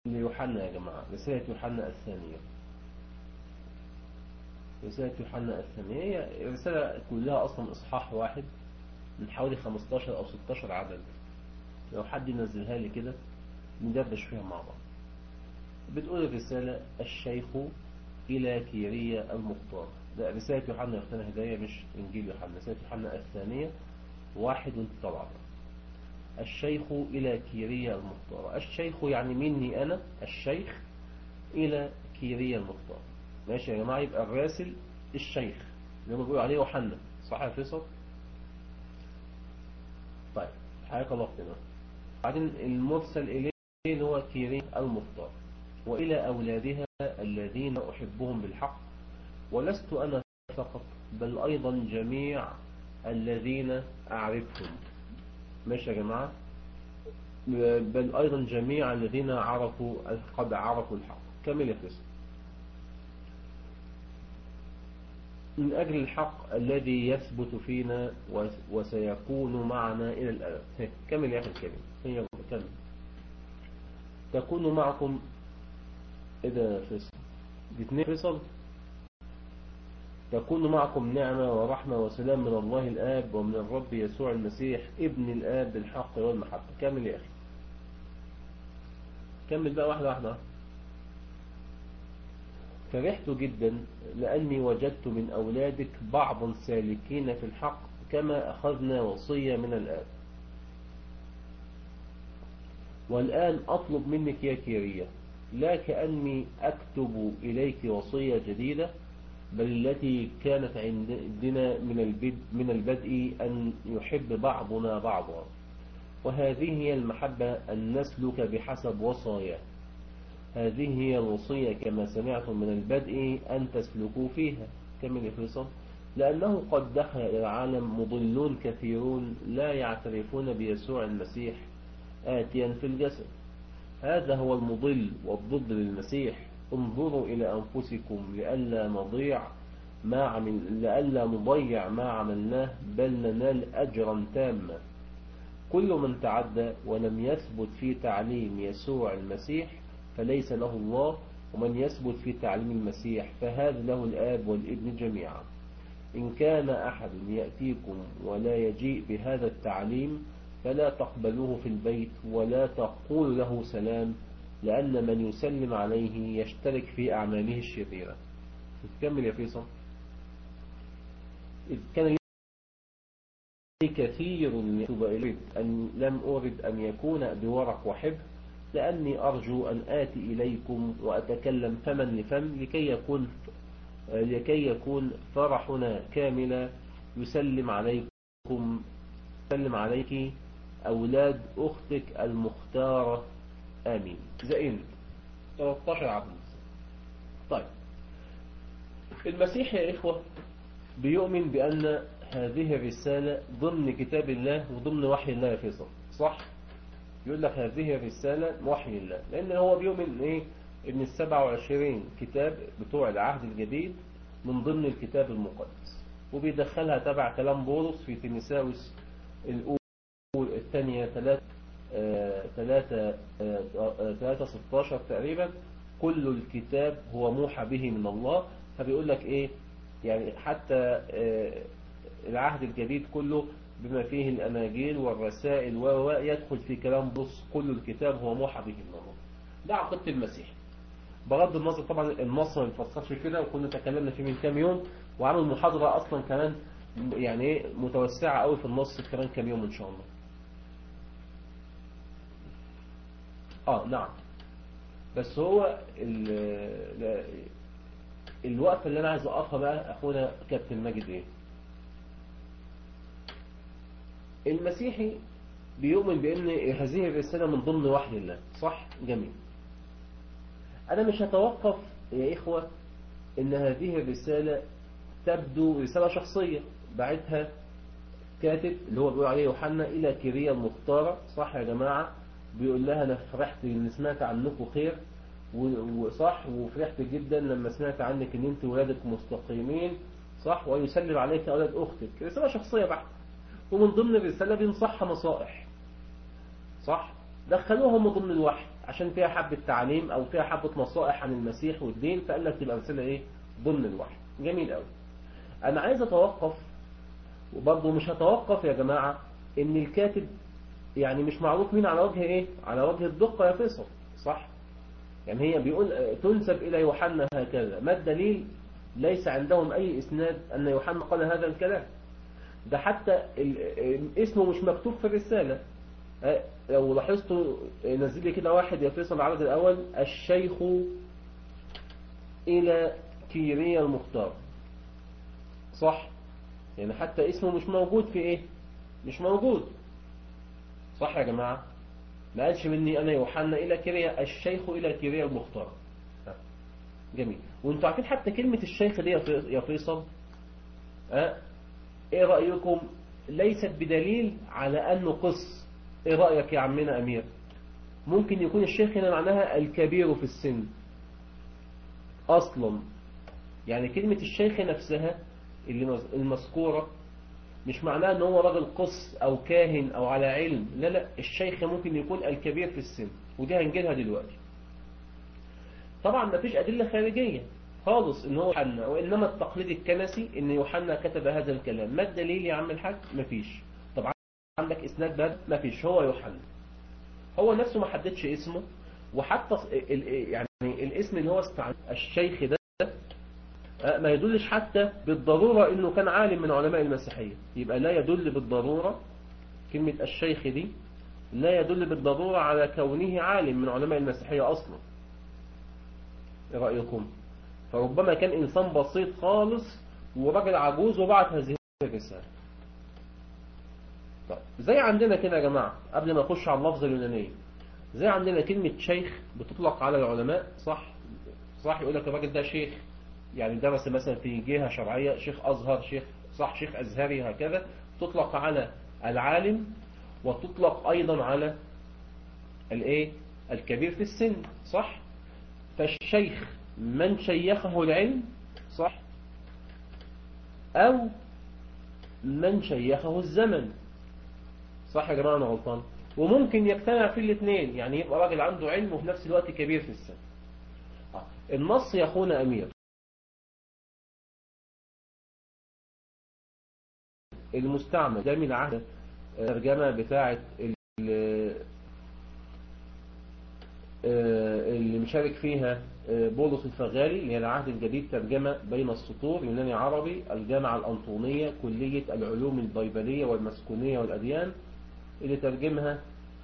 ليوحنا يا جماعة رسالة يوحنا الثانية رسالة يوحنا الثانية هي رسالة كلها أصلا إصحاح واحد من حوالي 15 أو 16 عدد لو حد ينزلها لي كده ندردش فيها مع بعض بتقول الرسالة الشيخ إلى كيرية المختار ده رسالة يوحنا يختنا هداية مش إنجيل يوحنا رسالة يوحنا الثانية واحد وانت طبعا الشيخ إلى كيرية المختار الشيخ يعني مني أنا الشيخ إلى كيرية المختار ماشي يا جماعة يبقى الراسل الشيخ اللي هم بيقولوا عليه يوحنا صح يا فيصل طيب حياك الله اختنا بعدين المرسل إليه اللي هو كيرية المختار وإلى أولادها الذين أحبهم بالحق ولست أنا فقط بل أيضا جميع الذين أعرفهم ماشي يا جماعة بل أيضا جميع الذين عرفوا قد عرفوا الحق كمل يفسر من أجل الحق الذي يثبت فينا وسيكون معنا إلى الأبد كمل يا أخي الكريم هي كمل تكون معكم إذا فصل الاثنين فصل تكون معكم نعمة ورحمة وسلام من الله الآب ومن الرب يسوع المسيح ابن الآب بالحق والمحبة كمل يا أخي كمل بقى واحدة واحدة فرحت جدا لأني وجدت من أولادك بعضا سالكين في الحق كما أخذنا وصية من الآب والآن أطلب منك يا كيرية لا كأني أكتب إليك وصية جديدة بل التي كانت عندنا من البدء, من البدء أن يحب بعضنا بعضا وهذه هي المحبة أن نسلك بحسب وصاياه هذه هي الوصية كما سمعتم من البدء أن تسلكوا فيها كمل يفرصا لأنه قد دخل إلى العالم مضلون كثيرون لا يعترفون بيسوع المسيح آتيا في الجسد هذا هو المضل والضد للمسيح انظروا إلى أنفسكم لئلا نضيع ما عمل لئلا نضيع ما عملناه بل ننال أجرا تاما كل من تعدى ولم يثبت في تعليم يسوع المسيح فليس له الله ومن يثبت في تعليم المسيح فهذا له الآب والابن جميعا إن كان أحد يأتيكم ولا يجيء بهذا التعليم فلا تقبلوه في البيت ولا تقول له سلام لأن من يسلم عليه يشترك في أعماله الشريرة تكمل يا فيصل إذ كان لي كثير يتوب إليه أن لم أرد أن يكون بورق وحب لأني أرجو أن آتي إليكم وأتكلم فما لفم لكي يكون لكي يكون فرحنا كاملا يسلم عليكم يسلم عليك أولاد أختك المختارة آمين زين 13 عبد طيب المسيح يا إخوة بيؤمن بأن هذه الرسالة ضمن كتاب الله وضمن وحي الله يا فيصل صح يقول لك هذه الرسالة وحي الله لأن هو بيؤمن إيه إن السبع وعشرين كتاب بتوع العهد الجديد من ضمن الكتاب المقدس وبيدخلها تبع كلام بولس في تيمساوس الأولى الثانية ثلاثة ثلاثة ثلاثة ستاشر تقريبا كل الكتاب هو موحى به من الله فبيقول لك ايه يعني حتى العهد الجديد كله بما فيه الأناجيل والرسائل و يدخل في كلام بص كل الكتاب هو موحى به من الله ده عقيدة المسيح بغض النظر طبعا النص ما بيفسرش كده وكنا تكلمنا فيه من كام يوم وعمل محاضرة أصلا كمان يعني ايه متوسعة قوي في النص كمان كام يوم إن شاء الله اه نعم بس هو الوقفة اللي انا عايز اقفها بقى اخونا كابتن ماجد ايه المسيحي بيؤمن بان هذه الرسالة من ضمن وحي الله صح جميل انا مش هتوقف يا اخوة ان هذه الرسالة تبدو رسالة شخصية بعتها كاتب اللي هو بيقول عليه يوحنا الى كيريا المختارة صح يا جماعة بيقول لها انا فرحت ان سمعت عنكم خير وصح وفرحت جدا لما سمعت عنك ان انت ولادك مستقيمين صح ويسلم عليك اولاد اختك رسالة شخصية بحت ومن ضمن الرسالة بينصحها نصائح صح دخلوها من ضمن الوحي عشان فيها حبة تعليم او فيها حبة نصائح عن المسيح والدين فقال لك تبقى رسالة ايه ضمن الوحي جميل قوي انا عايز اتوقف وبرضه مش هتوقف يا جماعة ان الكاتب يعني مش معروف مين على وجه ايه على وجه الدقة يا فيصل صح يعني هي بيقول تنسب الى يوحنا هكذا ما الدليل ليس عندهم اي اسناد ان يوحنا قال هذا الكلام ده حتى اسمه مش مكتوب في الرسالة لو لاحظتوا نزل لي كده واحد يا فيصل العدد الاول الشيخ الى كيريا المختار صح يعني حتى اسمه مش موجود في ايه مش موجود صح يا جماعة ما قالش مني انا يوحنا الى كيريا الشيخ الى كيريا المختار جميل وانتوا عارفين حتى كلمة الشيخ دي يا فيصل أه؟ ايه رأيكم ليست بدليل على انه قص ايه رأيك يا عمنا امير ممكن يكون الشيخ هنا معناها الكبير في السن اصلا يعني كلمة الشيخ نفسها اللي المذكورة مش معناها ان هو راجل قص او كاهن او على علم لا لا الشيخ ممكن يكون الكبير في السن ودي هنجيلها دلوقتي طبعا ما فيش ادلة خارجية خالص ان هو يوحنا وانما التقليد الكنسي ان يوحنا كتب هذا الكلام ما الدليل يا عم الحاج ما فيش طبعا عندك اسناد باب ما فيش هو يوحنا هو نفسه ما حددش اسمه وحتى يعني الاسم اللي هو استعمل الشيخ ده ما يدلش حتى بالضرورة انه كان عالم من علماء المسيحية يبقى لا يدل بالضرورة كلمة الشيخ دي لا يدل بالضرورة على كونه عالم من علماء المسيحية اصلا ايه رأيكم فربما كان انسان بسيط خالص وراجل عجوز وبعت هذه الرسالة طيب زي عندنا كده يا جماعة قبل ما نخش على اللفظ اليونانية زي عندنا كلمة شيخ بتطلق على العلماء صح صح يقول لك الراجل ده شيخ يعني درس مثلا في جهة شرعية شيخ أزهر شيخ صح شيخ أزهري هكذا تطلق على العالم وتطلق أيضا على الايه الكبير في السن صح فالشيخ من شيخه العلم صح أو من شيخه الزمن صح يا جماعة أنا غلطان وممكن يجتمع في الاثنين يعني يبقى راجل عنده علم وفي نفس الوقت كبير في السن النص يا أخونا أمير المستعمل ده من عهد الترجمة بتاعة اللي مشارك فيها بولس الفغالي اللي هي العهد الجديد ترجمة بين السطور يوناني عربي الجامعة الأنطونية كلية العلوم البيبلية والمسكونية والأديان اللي ترجمها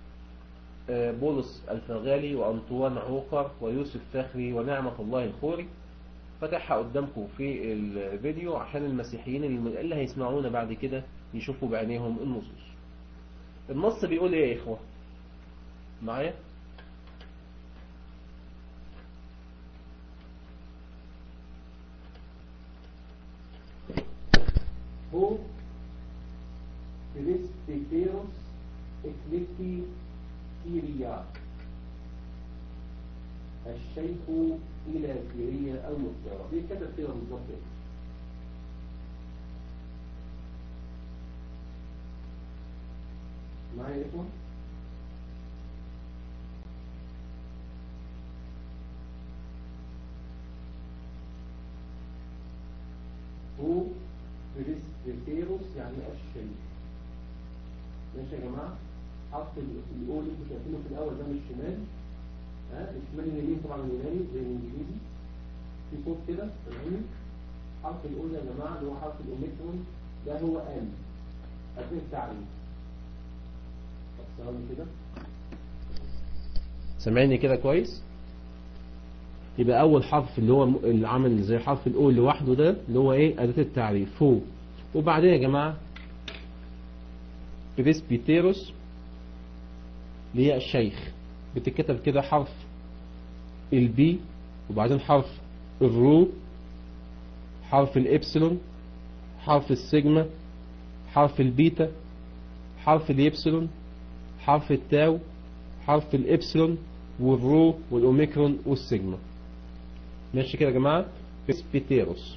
بولس الفغالي وأنطوان عوقر ويوسف فخري ونعمة الله الخوري فتحها قدامكم في الفيديو عشان المسيحيين اللي هيسمعونا بعد كده يشوفوا بعينيهم النصوص النص بيقول ايه يا اخوة معايا هو بريسبيتيروس اكليكي كيريا الشيخ إلى كيريا المختارة دي كتب كده بالظبط معايا يا إخوان هو بريسبيتيروس يعني الشيخ ماشي يا جماعة حرف الأول اللي انتوا شايفينه في الأول ده من الشمال ها الشمال اليمين طبعا اليوناني زي الإنجليزي في صوت كده سامعيني حرف الأول يا جماعة اللي هو حرف الأوميكرون ده هو ال أثناء التعريف طب ثواني كده سامعني كده كويس يبقى أول حرف اللي هو اللي عامل زي حرف الأول لوحده ده اللي هو إيه أداة التعريف هو وبعدين يا جماعة بريسبيتيروس اللي هي الشيخ بتتكتب كده حرف البي وبعدين حرف الرو حرف الإبسلون حرف السيجما حرف البيتا حرف اليبسلون حرف التاو حرف الإبسلون والرو والأوميكرون والسيجما ماشي كده يا جماعة بريسبيتيروس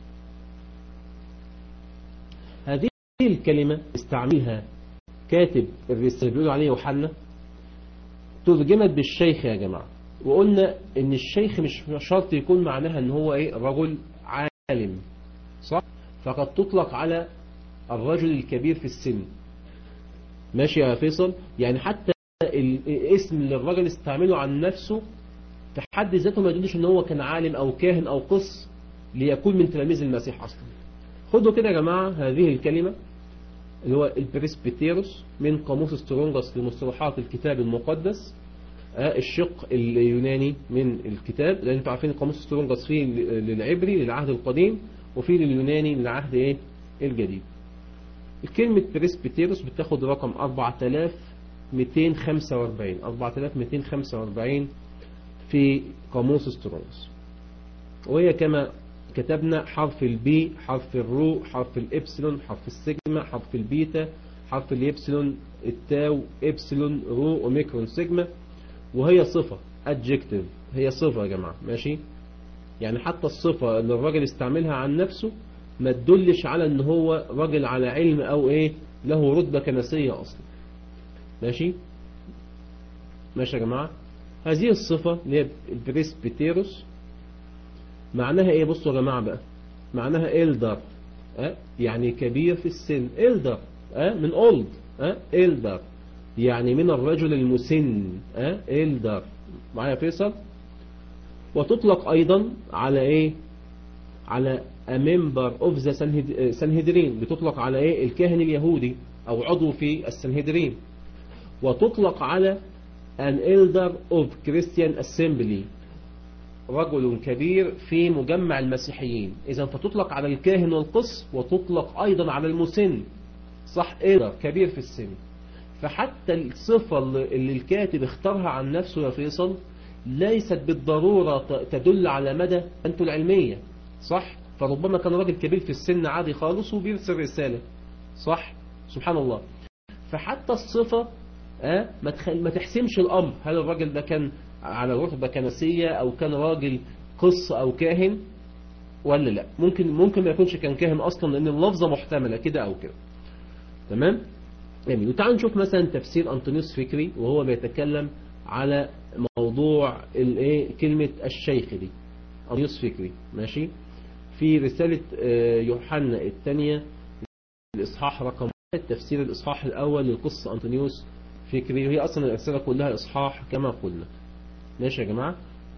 هذه الكلمة استعملها كاتب الرسالة بيقولوا عليه يوحنا ترجمت بالشيخ يا جماعة وقلنا ان الشيخ مش شرط يكون معناها ان هو ايه رجل عالم صح فقد تطلق على الرجل الكبير في السن ماشي يا فيصل يعني حتى الاسم اللي الراجل استعمله عن نفسه في حد ذاته ما يدلش ان هو كان عالم او كاهن او قس ليكون من تلاميذ المسيح اصلا خدوا كده يا جماعة هذه الكلمة اللي هو البريسبيتيروس من قاموس سترونجس لمصطلحات الكتاب المقدس الشق اليوناني من الكتاب لان انتوا عارفين قاموس سترونجس فيه للعبري للعهد القديم وفيه لليوناني للعهد ايه الجديد كلمة بريسبيتيروس بتاخد رقم 4245 4245 في قاموس سترونجس وهي كما كتبنا حرف البي حرف الرو حرف الإبسلون حرف السيجما حرف البيتا حرف الإبسلون التاو إبسلون رو أوميكرون سيجما وهي صفة adjective هي صفة يا جماعة ماشي يعني حتى الصفة اللي الراجل استعملها عن نفسه ما تدلش على ان هو راجل على علم او ايه له رتبة كنسية اصلا ماشي ماشي يا جماعة هذه الصفة اللي هي البريسبيتيروس معناها ايه بصوا يا جماعة بقى معناها إلدر أه؟ يعني كبير في السن إلدر أه؟ من أولد أه؟ إلدر يعني من الرجل المسن أه؟ إلدر معايا فيصل وتطلق أيضا على إيه على a member of the سنهدرين بتطلق على إيه الكاهن اليهودي أو عضو في السنهدرين وتطلق على an elder of Christian assembly رجل كبير في مجمع المسيحيين إذا فتطلق على الكاهن والقس وتطلق أيضا على المسن صح إيه كبير في السن فحتى الصفة اللي الكاتب اختارها عن نفسه يا فيصل ليست بالضرورة تدل على مدى أنتو العلمية صح فربما كان راجل كبير في السن عادي خالص وبيرسل رسالة صح سبحان الله فحتى الصفة أه ما, تخل... ما تحسمش الأمر هل الراجل ده كان على رتبة كنسية أو كان راجل قص أو كاهن ولا لا ممكن ممكن ما يكونش كان كاهن أصلا لأن اللفظة محتملة كده أو كده تمام جميل وتعالوا نشوف مثلا تفسير أنطونيوس فكري وهو بيتكلم على موضوع الايه كلمة الشيخ دي أنطونيوس فكري ماشي في رسالة يوحنا الثانية الإصحاح رقم تفسير الإصحاح الأول للقصة أنطونيوس فكري وهي أصلا الرسالة كلها إصحاح كما قلنا ماشي يا جماعة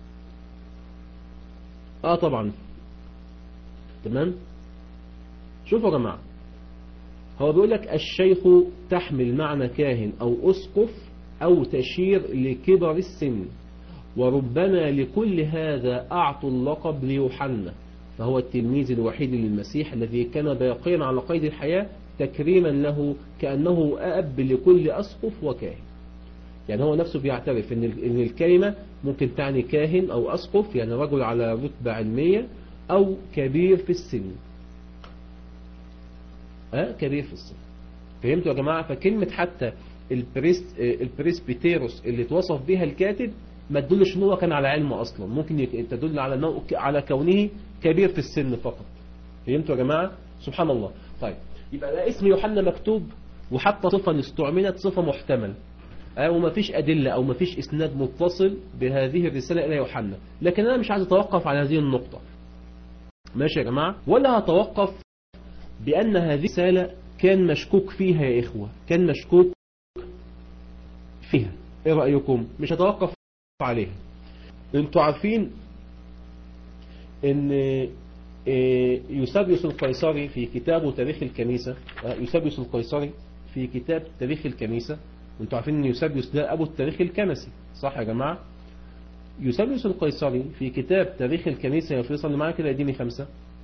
آه طبعا تمام شوفوا يا جماعة هو بيقول لك الشيخ تحمل معنى كاهن أو أسقف أو تشير لكبر السن وربما لكل هذا أعطوا اللقب ليوحنا فهو التلميذ الوحيد للمسيح الذي كان باقيا على قيد الحياة تكريما له كأنه أب لكل أسقف وكاهن يعني هو نفسه بيعترف إن إن الكلمة ممكن تعني كاهن أو أسقف يعني رجل على رتبة علمية أو كبير في السن أه كبير في السن فهمتوا يا جماعة فكلمة حتى البريس البريسبيتيروس اللي توصف بها الكاتب ما تدلش ان هو كان على علم اصلا ممكن تدل على انه على كونه كبير في السن فقط فهمتوا يا جماعة سبحان الله طيب يبقى ده اسم يوحنا مكتوب وحتى صفة استعملت صفة محتمل أه وما فيش أدلة أو ما فيش إسناد متصل بهذه الرسالة إلى يوحنا لكن أنا مش عايز أتوقف على هذه النقطة ماشي يا جماعة ولا هتوقف بأن هذه الرسالة كان مشكوك فيها يا إخوة كان مشكوك فيها إيه رأيكم مش هتوقف عليها انتوا عارفين ان يوسابيوس القيصري في كتابه تاريخ الكنيسة يوسابيوس القيصري في كتاب تاريخ الكنيسة وانتوا عارفين ان يوسابيوس ده ابو التاريخ الكنسي صح يا جماعة يوسابيوس القيصري في كتاب تاريخ الكنيسة يا فيصل معايا كده اديني خمسة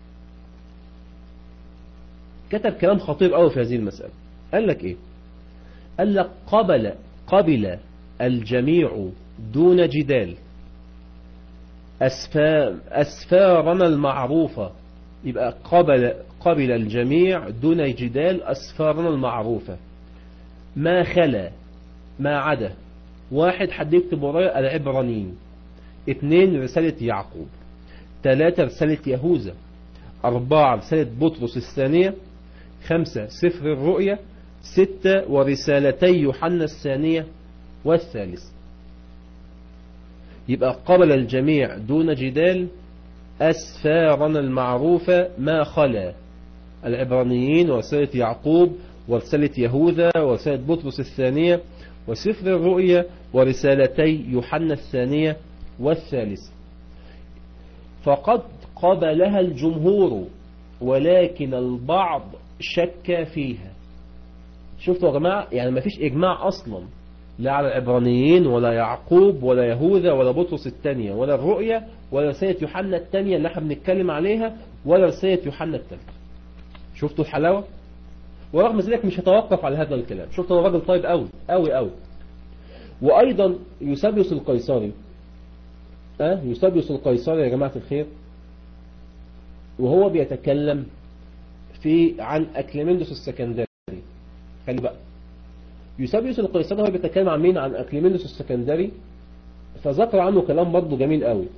كتب كلام خطير قوي في هذه المسألة قال لك ايه قال لك قبل قبل الجميع دون جدال أسفار أسفارنا المعروفة يبقى قبل قبل الجميع دون جدال أسفارنا المعروفة ما خلا ما عدا واحد حد يكتب ورايا العبرانيين اثنين رسالة يعقوب ثلاثة رسالة يهوذا أربعة رسالة بطرس الثانية خمسة سفر الرؤيا ستة ورسالتي يوحنا الثانية والثالث يبقى قبل الجميع دون جدال أسفارنا المعروفة ما خلا العبرانيين ورسالة يعقوب ورسالة يهوذا ورسالة بطرس الثانية وسفر الرؤيا ورسالتي يوحنا الثانية والثالثة فقد قبلها الجمهور ولكن البعض شك فيها شفتوا يا جماعة يعني ما فيش إجماع أصلا لا على العبرانيين ولا يعقوب ولا يهوذا ولا بطرس الثانية ولا الرؤيا ولا رسالة يوحنا الثانية اللي احنا بنتكلم عليها ولا رسالة يوحنا الثالثة شفتوا الحلاوة ورغم ذلك مش هتوقف على هذا الكلام شفت انا راجل طيب قوي قوي قوي وايضا يوسابيوس القيصري اه يوسابيوس القيصري يا جماعة الخير وهو بيتكلم في عن اكليمندس السكندري خلي بقى يوسابيوس القيصري هو بيتكلم عن مين عن اكليمندس السكندري فذكر عنه كلام برضه جميل قوي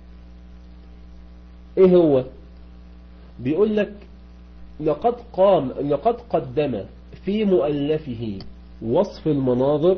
ايه هو بيقول لك لقد قام لقد قدم في مؤلفه وصف المناظر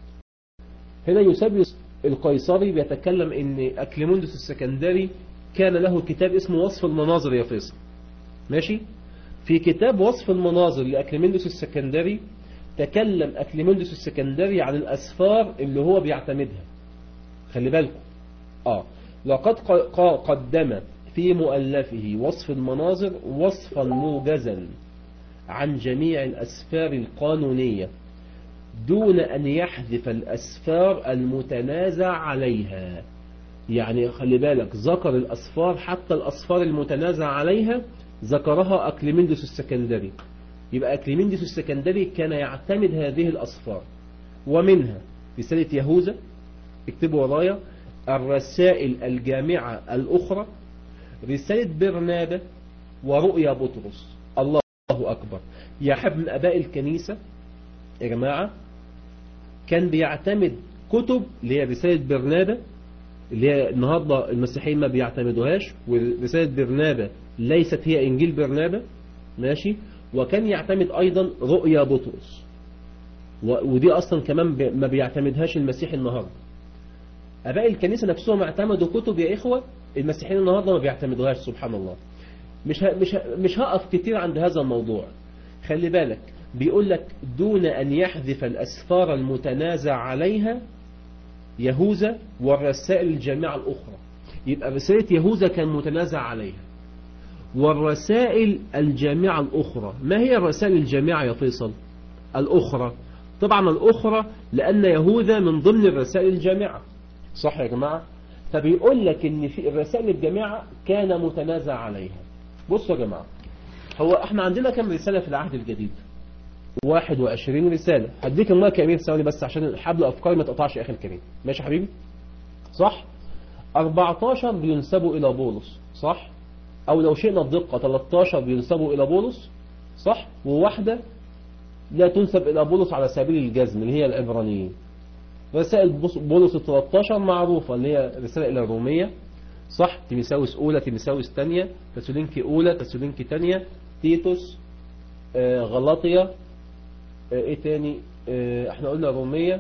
هنا يوسابيوس القيصري بيتكلم ان اكليموندس السكندري كان له كتاب اسمه وصف المناظر يا فيصل ماشي في كتاب وصف المناظر لأكليمندس السكندري تكلم أكليمندس السكندري عن الأسفار اللي هو بيعتمدها خلي بالكم آه لقد قدم في مؤلفه وصف المناظر وصفا موجزا عن جميع الأسفار القانونية دون أن يحذف الأسفار المتنازع عليها يعني خلي بالك ذكر الأسفار حتى الأسفار المتنازع عليها ذكرها أكليمندس السكندري يبقى أكليمندس السكندري كان يعتمد هذه الأسفار ومنها رسالة يهوذا اكتبوا ورايا الرسائل الجامعة الأخرى رسالة برنابة ورؤيا بطرس الله أكبر يحب من أباء الكنيسة يا جماعة كان بيعتمد كتب اللي هي رسالة برنابة اللي هي النهاردة المسيحيين ما بيعتمدوهاش ورسالة برنابة ليست هي إنجيل برنابة ماشي وكان يعتمد أيضا رؤيا بطرس ودي أصلا كمان ما بيعتمدهاش المسيح النهاردة أباء الكنيسة نفسهم اعتمدوا كتب يا إخوة المسيحيين النهاردة ما بيعتمدوهاش سبحان الله مش ه... مش ه... مش هقف كتير عند هذا الموضوع خلي بالك بيقول لك دون أن يحذف الأسفار المتنازع عليها يهوذا والرسائل الجامعة الأخرى يبقى رسالة يهوذا كان متنازع عليها والرسائل الجامعة الأخرى ما هي الرسائل الجامعة يا فيصل الأخرى طبعا الأخرى لأن يهوذا من ضمن الرسائل الجامعة صح يا جماعة فبيقول لك ان في الرسائل الجامعة كان متنازع عليها بصوا يا جماعة هو احنا عندنا كم رسالة في العهد الجديد 21 رسالة هديك المايك يا امير ثواني بس عشان حبل افكاري ما تقطعش يا اخي الكريم ماشي يا حبيبي صح 14 بينسبوا الى بولس صح او لو شئنا الدقة 13 بينسبوا الى بولس صح وواحدة لا تنسب الى بولس على سبيل الجزم اللي هي العبرانيين رسائل بولس 13 معروفة اللي هي رسالة الى الرومية صح تيميساوس اولى تيميساوس ثانيه تسالونيكي اولى تسالونيكي ثانيه تيتوس آه غلاطيا آه ايه تاني آه احنا قلنا رومية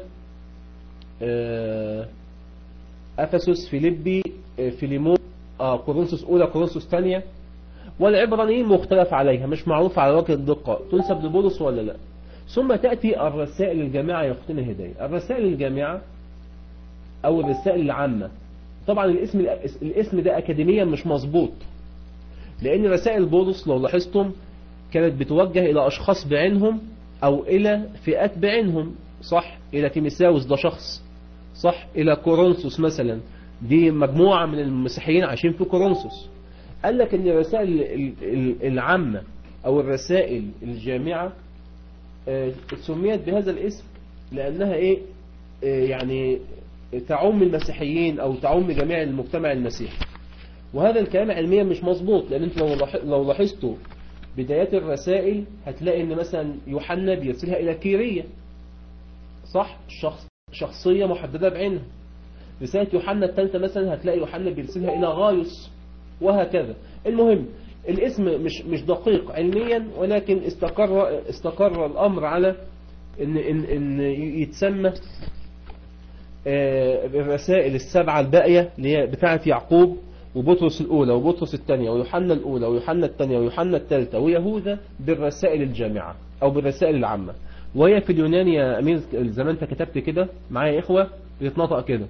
افسس فيليبي فيليمون اه كورنثوس اولى كورنثوس ثانيه والعبرانيين مختلف عليها مش معروف على وجه الدقة تنسب لبولس ولا لا ثم تأتي الرسائل الجامعة يا اختنا هداية الرسائل الجامعة او الرسائل العامة طبعا الاسم الاسم ده اكاديميا مش مظبوط لان رسائل بولس لو لاحظتم كانت بتوجه الى اشخاص بعينهم او الى فئات بعينهم صح الى تيميساوس ده شخص صح الى كورنثوس مثلا دي مجموعة من المسيحيين عايشين في كورنثوس قال لك ان الرسائل العامة او الرسائل الجامعة سميت بهذا الاسم لانها ايه يعني تعم المسيحيين او تعم جميع المجتمع المسيحي وهذا الكلام علميا مش مظبوط لان انت لو لاحظتوا بدايات الرسائل هتلاقي ان مثلا يوحنا بيرسلها الى كيرية صح شخص شخصية محددة بعينها رسالة يوحنا الثالثة مثلا هتلاقي يوحنا بيرسلها الى غايوس وهكذا المهم الاسم مش مش دقيق علميا ولكن استقر استقر الامر على ان ان ان يتسمى آه، الرسائل السبعة الباقية اللي هي بتاعة يعقوب وبطرس الأولى وبطرس الثانية ويوحنا الأولى ويوحنا الثانية ويوحنا الثالثة ويهوذا بالرسائل الجامعة أو بالرسائل العامة وهي في اليوناني يا أمير زي ما أنت كتبت كده معايا يا إخوة يتنطق كده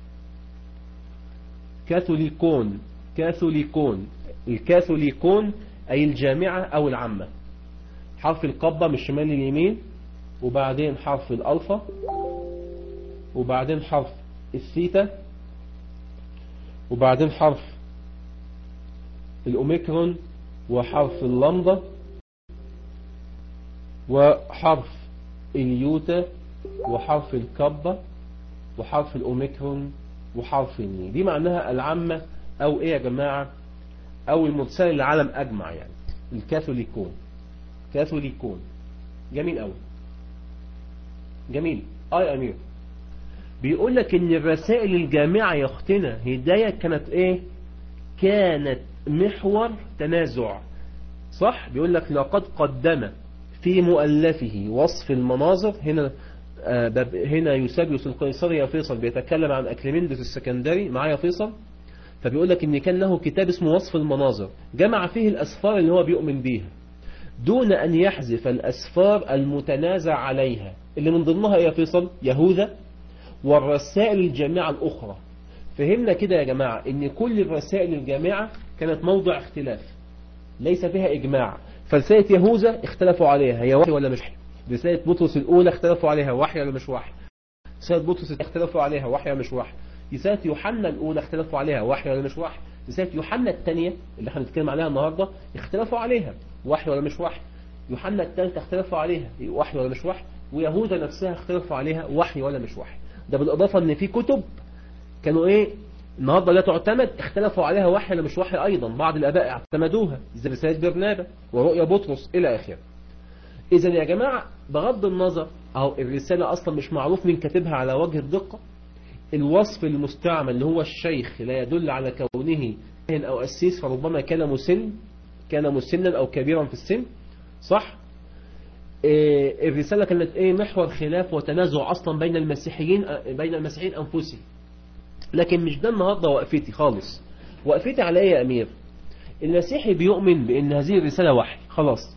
كاثوليكون كاثوليكون الكاثوليكون أي الجامعة أو العامة حرف القبة من الشمال لليمين وبعدين حرف الألفا وبعدين حرف الثيتا وبعدين حرف الأوميكرون وحرف اللمضة وحرف اليوتا وحرف الكبة وحرف الأوميكرون وحرف الني دي معناها العامة أو إيه يا جماعة أو المرسل للعالم أجمع يعني الكاثوليكون كاثوليكون جميل أوي جميل آي أمير بيقول لك ان الرسائل الجامعة يا اختنا هداية كانت ايه كانت محور تنازع صح بيقول لك لقد قدم في مؤلفه وصف المناظر هنا آه هنا يوسابيوس القيصري يا فيصل بيتكلم عن أكليمندس السكندري معايا فيصل فبيقول لك ان كان له كتاب اسمه وصف المناظر جمع فيه الأسفار اللي هو بيؤمن بيها دون أن يحذف الأسفار المتنازع عليها اللي من ضمنها يا فيصل يهوذا والرسائل الجامعة الأخرى فهمنا كده يا جماعة ان كل الرسائل الجامعة كانت موضع اختلاف ليس فيها إجماع فرسالة يهوذا اختلفوا عليها هي وحي ولا مش وحي رسالة بطرس الأولى اختلفوا عليها وحي ولا مش وحي رسالة بطرس اختلفوا عليها وحي ولا مش وحي رسالة يوحنا الأولى اختلفوا عليها وحي ولا مش وحي رسالة يوحنا الثانية اللي احنا هنتكلم عليها النهاردة اختلفوا عليها وحي ولا مش وحي يوحنا الثالثة اختلفوا عليها وحي ولا مش وحي ويهوذا نفسها اختلفوا عليها وحي ولا مش وحي ده بالإضافة ان في كتب كانوا ايه النهاردة لا تعتمد اختلفوا عليها وحي ولا مش وحي ايضا بعض الاباء اعتمدوها زي رسالة برنابا ورؤيا بطرس الى اخره اذا يا جماعة بغض النظر او الرسالة اصلا مش معروف من كاتبها على وجه الدقة الوصف المستعمل اللي هو الشيخ لا يدل على كونه كاهن او قسيس فربما كان مسن كان مسنا او كبيرا في السن صح إيه الرسالة كانت ايه محور خلاف وتنازع اصلا بين المسيحيين بين المسيحيين انفسهم لكن مش ده النهاردة وقفتي خالص وقفتي على ايه يا امير المسيحي بيؤمن بان هذه الرسالة وحي خلاص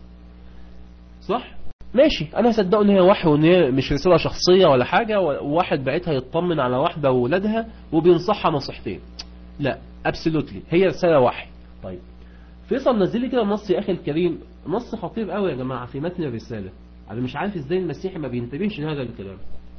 صح ماشي انا هصدقه ان هي وحي وان هي مش رسالة شخصية ولا حاجة وواحد بعتها يطمن على واحدة وولادها وبينصحها نصيحتين لا ابسولوتلي هي رسالة وحي طيب فيصل نزل لي كده نص يا اخي الكريم نص خطير قوي يا جماعة في متن الرسالة انا مش عارف ازاي المسيحي ما بينتبهش لهذا الكلام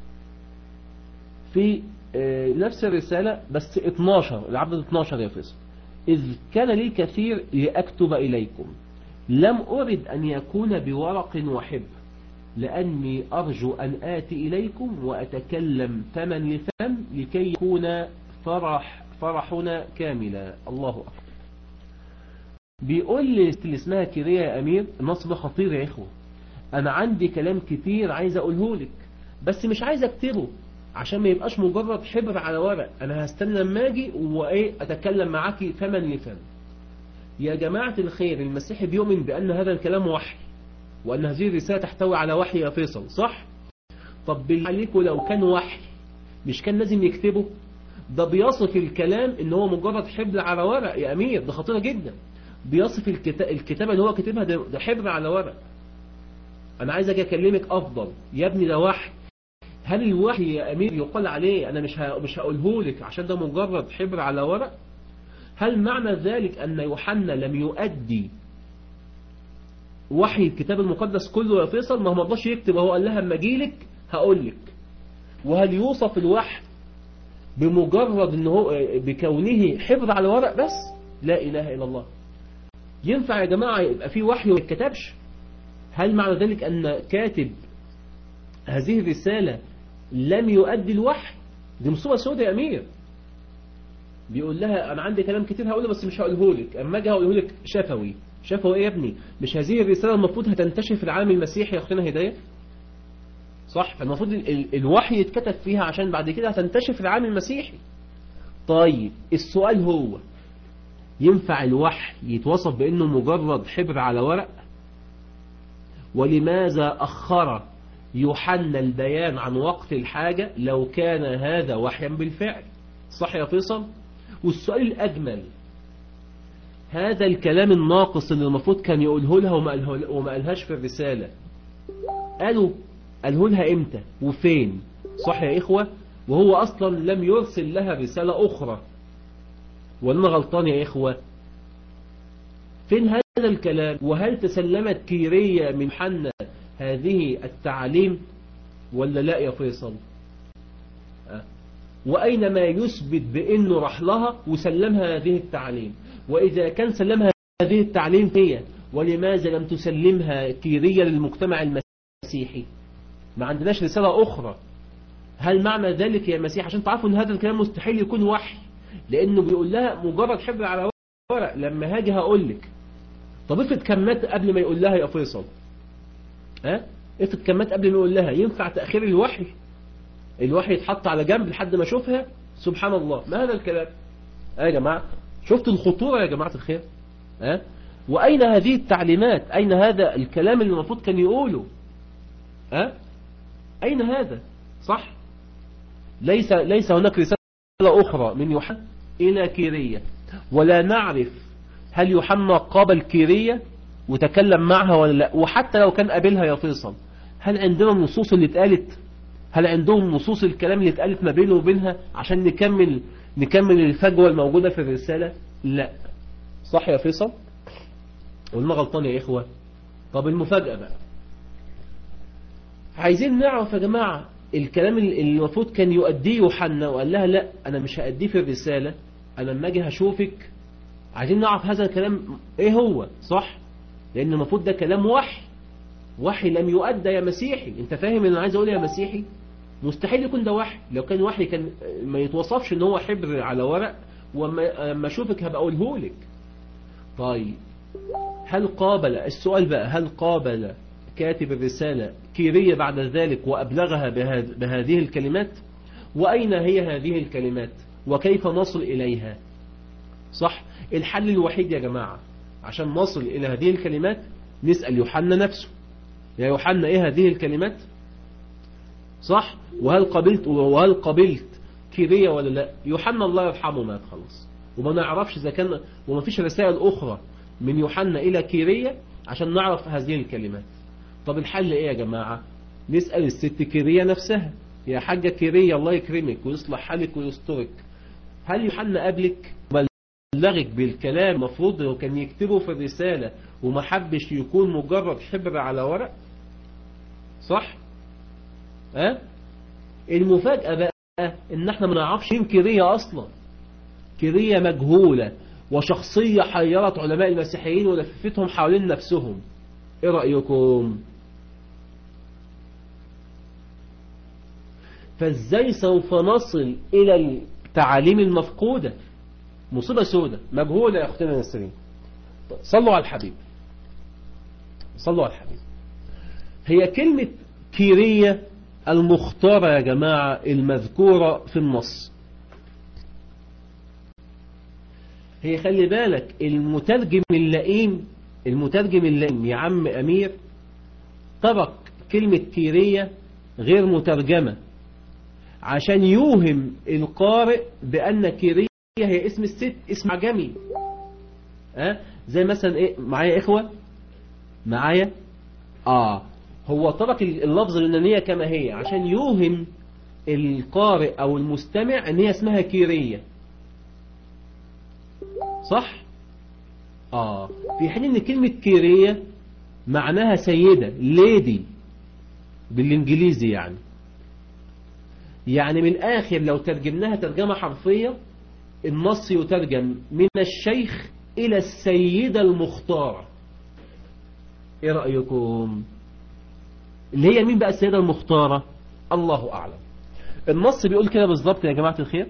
في نفس الرسالة بس 12 العبد 12 يا فيصل إذ كان لي كثير لأكتب إليكم لم أرد أن يكون بورق وحب لأني أرجو أن آتي إليكم وأتكلم فما لفم لكي يكون فرح فرحنا كاملا الله أكبر بيقول لي اللي اسمها كيريا يا أمير النص ده خطير يا إخوة أنا عندي كلام كتير عايز أقوله لك بس مش عايز أكتبه عشان ما يبقاش مجرد حبر على ورق أنا هستنى لما أجي وإيه أتكلم معاكي فما لفم يا جماعة الخير المسيحي بيؤمن بأن هذا الكلام وحي وأن هذه الرسالة تحتوي على وحي يا فيصل صح؟ طب بالله عليكم لو كان وحي مش كان لازم يكتبه ده بيصف الكلام ان هو مجرد حبر على ورق يا أمير ده خطيرة جدا بيصف الكتابة اللي هو كاتبها ده حبر على ورق أنا عايز أجي أكلمك أفضل يا ابني ده وحي هل الوحي يا أمير يقال عليه أنا مش مش هقوله لك عشان ده مجرد حبر على ورق هل معنى ذلك أن يوحنا لم يؤدي وحي الكتاب المقدس كله يا فيصل ما هو مرضاش يكتب هو قال لها اما اجيلك هقول لك وهل يوصف الوحي بمجرد ان هو بكونه حفظ على ورق بس لا اله الا الله ينفع يا جماعة يبقى في وحي وما يتكتبش هل معنى ذلك ان كاتب هذه الرسالة لم يؤدي الوحي دي مصيبة سوداء يا امير بيقول لها انا عندي كلام كتير هقوله بس مش هقوله لك اما اجي هقوله لك شفوي شفوي ايه يا ابني مش هذه الرسالة المفروض هتنتشر في العالم المسيحي يا اختنا هداية صح فالمفروض ال الوحي يتكتب فيها عشان بعد كده هتنتشر في العالم المسيحي طيب السؤال هو ينفع الوحي يتوصف بانه مجرد حبر على ورق ولماذا اخر يحنى البيان عن وقت الحاجة لو كان هذا وحيا بالفعل صح يا فيصل والسؤال الأجمل هذا الكلام الناقص اللي المفروض كان يقوله لها وما, قاله وما قالهاش في الرسالة قالوا قاله لها امتى وفين صح يا إخوة وهو أصلا لم يرسل لها رسالة أخرى وأنا غلطان يا إخوة فين هذا الكلام وهل تسلمت كيرية من حنة هذه التعليم ولا لا يا فيصل أه. وأين ما يثبت بأنه راح لها وسلمها هذه التعليم وإذا كان سلمها هذه التعليم هي ولماذا لم تسلمها كيرية للمجتمع المسيحي ما عندناش رسالة أخرى هل معنى ذلك يا مسيح عشان تعرفوا ان هذا الكلام مستحيل يكون وحي لانه بيقول لها مجرد حبر على ورق لما هاجي هقول لك طب افرض كمات قبل ما يقول لها يا فيصل ها افرض كمات قبل ما يقول لها ينفع تأخير الوحي الوحي يتحط على جنب لحد ما اشوفها سبحان الله ما هذا الكلام ها يا جماعة شفتوا الخطورة يا جماعة الخير ها وأين هذه التعليمات أين هذا الكلام اللي المفروض كان يقوله ها أين هذا صح ليس ليس هناك رسالة أخرى من يوحنا إلى كيرية ولا نعرف هل يوحنا قابل كيرية وتكلم معها ولا لا وحتى لو كان قابلها يا فيصل هل عندنا النصوص اللي اتقالت هل عندهم نصوص الكلام اللي اتقالت ما بينه وبينها عشان نكمل نكمل الفجوة الموجودة في الرسالة لا صح يا فيصل قلنا غلطان يا إخوة طب المفاجأة بقى عايزين نعرف يا جماعة الكلام اللي المفروض كان يؤديه يوحنا وقال لها لا أنا مش هأديه في الرسالة أنا لما أجي هشوفك عايزين نعرف هذا الكلام إيه هو صح لأن المفروض ده كلام وحي وحي لم يؤدى يا مسيحي أنت فاهم اللي أنا عايز أقول يا مسيحي مستحيل يكون ده وحي لو كان وحي كان ما يتوصفش ان هو حبر على ورق وما اشوفك هبقى اقوله لك طيب هل قابل السؤال بقى هل قابل كاتب الرسالة كيرية بعد ذلك وأبلغها بهذه الكلمات وأين هي هذه الكلمات وكيف نصل إليها صح الحل الوحيد يا جماعة عشان نصل إلى هذه الكلمات نسأل يوحنا نفسه يا يوحنا إيه هذه الكلمات صح وهل قبلت وهل قبلت كيرية ولا لا يوحنا الله يرحمه مات خلاص وما نعرفش إذا كان وما فيش رسائل أخرى من يوحنا إلى كيرية عشان نعرف هذه الكلمات طب الحل إيه يا جماعة نسأل الست كيرية نفسها يا حاجة كيرية الله يكرمك ويصلح حالك ويسترك هل يوحنا قبلك بلغك بالكلام المفروض لو كان يكتبه في الرسالة وما حبش يكون مجرد حبر على ورق صح ها المفاجأة بقى ان احنا ما نعرفش مين كيرية اصلا كيرية مجهولة وشخصية حيرت علماء المسيحيين ولفتهم حوالين نفسهم ايه رأيكم فازاي سوف نصل الى التعاليم المفقودة مصيبة سودة مجهولة يا اختنا نسرين صلوا على الحبيب صلوا على الحبيب هي كلمة كيرية المختارة يا جماعة المذكورة في النص هي خلي بالك المترجم اللئيم المترجم اللئيم يا عم أمير ترك كلمة كيرية غير مترجمة عشان يوهم القارئ بأن كيرية هي اسم الست اسم عجمي أه؟ زي مثلا ايه معايا اخوة معايا اه هو ترك اللفظ اليونانية كما هي عشان يوهم القارئ او المستمع ان هي اسمها كيرية صح اه في حين ان كلمة كيرية معناها سيدة ليدي بالانجليزي يعني يعني من الاخر لو ترجمناها ترجمة حرفية النص يترجم من الشيخ الى السيدة المختارة ايه رأيكم اللي هي مين بقى السيدة المختارة الله أعلم النص بيقول كده بالظبط يا جماعة الخير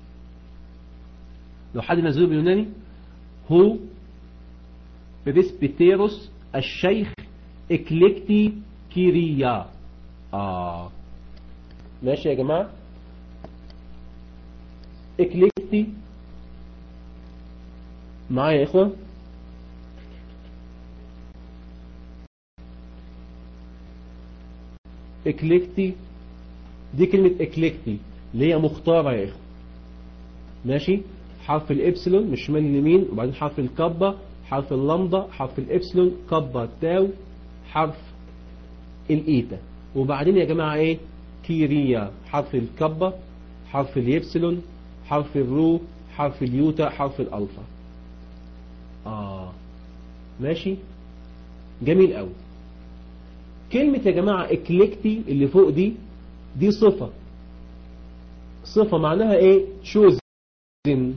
لو حد نزله باليوناني هو بريسبيتيروس الشيخ اكليكتي كيريا آه ماشي يا جماعة اكليكتي معايا يا إخوة اكليكتي دي كلمة اكليكتي اللي هي مختارة يا اخو ماشي حرف الابسلون من الشمال اليمين وبعدين حرف الكابا حرف اللمضة حرف الابسلون كابا تاو حرف الايتا وبعدين يا جماعة ايه كيريا حرف الكابا حرف اليبسلون حرف الرو حرف اليوتا حرف الالفا اه ماشي جميل قوي كلمة يا جماعة اكليكتي اللي فوق دي دي صفة صفة معناها ايه chosen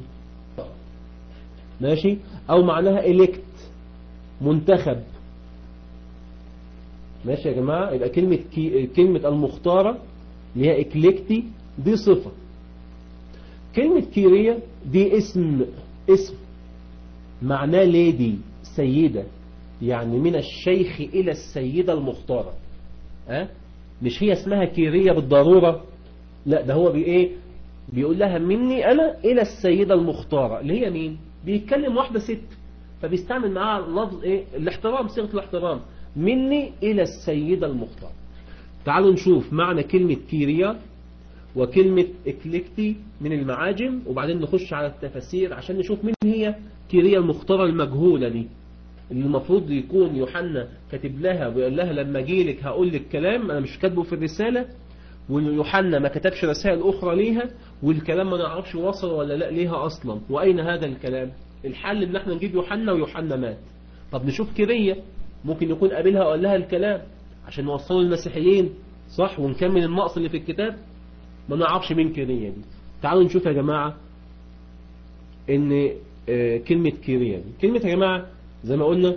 ماشي او معناها elect منتخب ماشي يا جماعة يبقى كلمة كي... كلمة المختارة اللي هي اكليكتي دي صفة كلمة كيريا دي اسم اسم معناه ليدي سيدة يعني من الشيخ إلى السيدة المختارة أه؟ مش هي اسمها كيرية بالضرورة لا ده هو بإيه بيقول لها مني أنا إلى السيدة المختارة اللي هي مين بيتكلم واحدة ست فبيستعمل معاها لفظ إيه الاحترام صيغة الاحترام مني إلى السيدة المختارة تعالوا نشوف معنى كلمة كيريا وكلمة إكليكتي من المعاجم وبعدين نخش على التفاسير عشان نشوف مين هي كيريا المختارة المجهولة دي اللي المفروض يكون يوحنا كاتب لها ويقول لها لما اجي لك هقول لك كلام انا مش كاتبه في الرسالة ويوحنا ما كتبش رسائل اخرى ليها والكلام ما نعرفش وصل ولا لا ليها اصلا واين هذا الكلام الحل ان احنا نجيب يوحنا ويوحنا مات طب نشوف كيريا ممكن يكون قابلها وقال لها الكلام عشان نوصله للمسيحيين صح ونكمل النقص اللي في الكتاب ما نعرفش مين كيريا دي تعالوا نشوف يا جماعة ان كلمة كيريا دي كلمة يا جماعة زي ما قلنا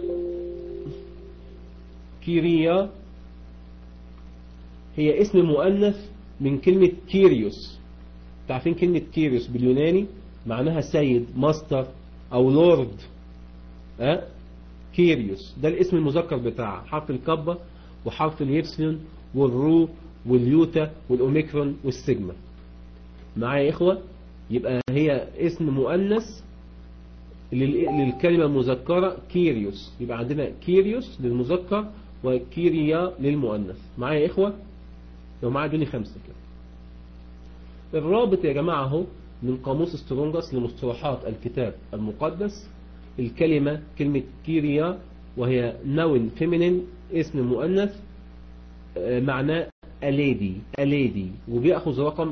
كيريا هي اسم مؤنث من كلمة كيريوس تعرفين كلمة كيريوس باليوناني معناها سيد ماستر او لورد أه؟ كيريوس ده الاسم المذكر بتاعها حرف الكبة وحرف اليبسلون والرو واليوتا والأوميكرون والسيجما معايا يا إخوة يبقى هي اسم مؤنث للكلمة المذكرة كيريوس يبقى عندنا كيريوس للمذكر وكيريا للمؤنث معايا يا إخوة لو معايا دوني خمسة كده الرابط يا جماعة اهو من قاموس سترونجس لمصطلحات الكتاب المقدس الكلمة كلمة كيريا وهي نون فيمينين اسم مؤنث معناه أليدي أليدي وبيأخذ رقم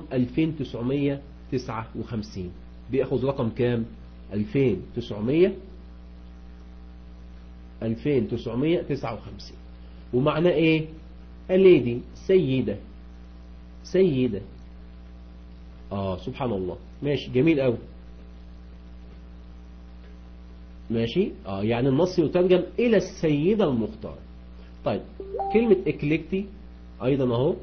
2959 بيأخذ رقم كام 2900 2959 ومعناه ايه أليدي سيدة سيدة اه سبحان الله ماشي جميل قوي ماشي اه يعني النص يترجم الى السيدة المختار طيب كلمة اكليكتي ايضا اهو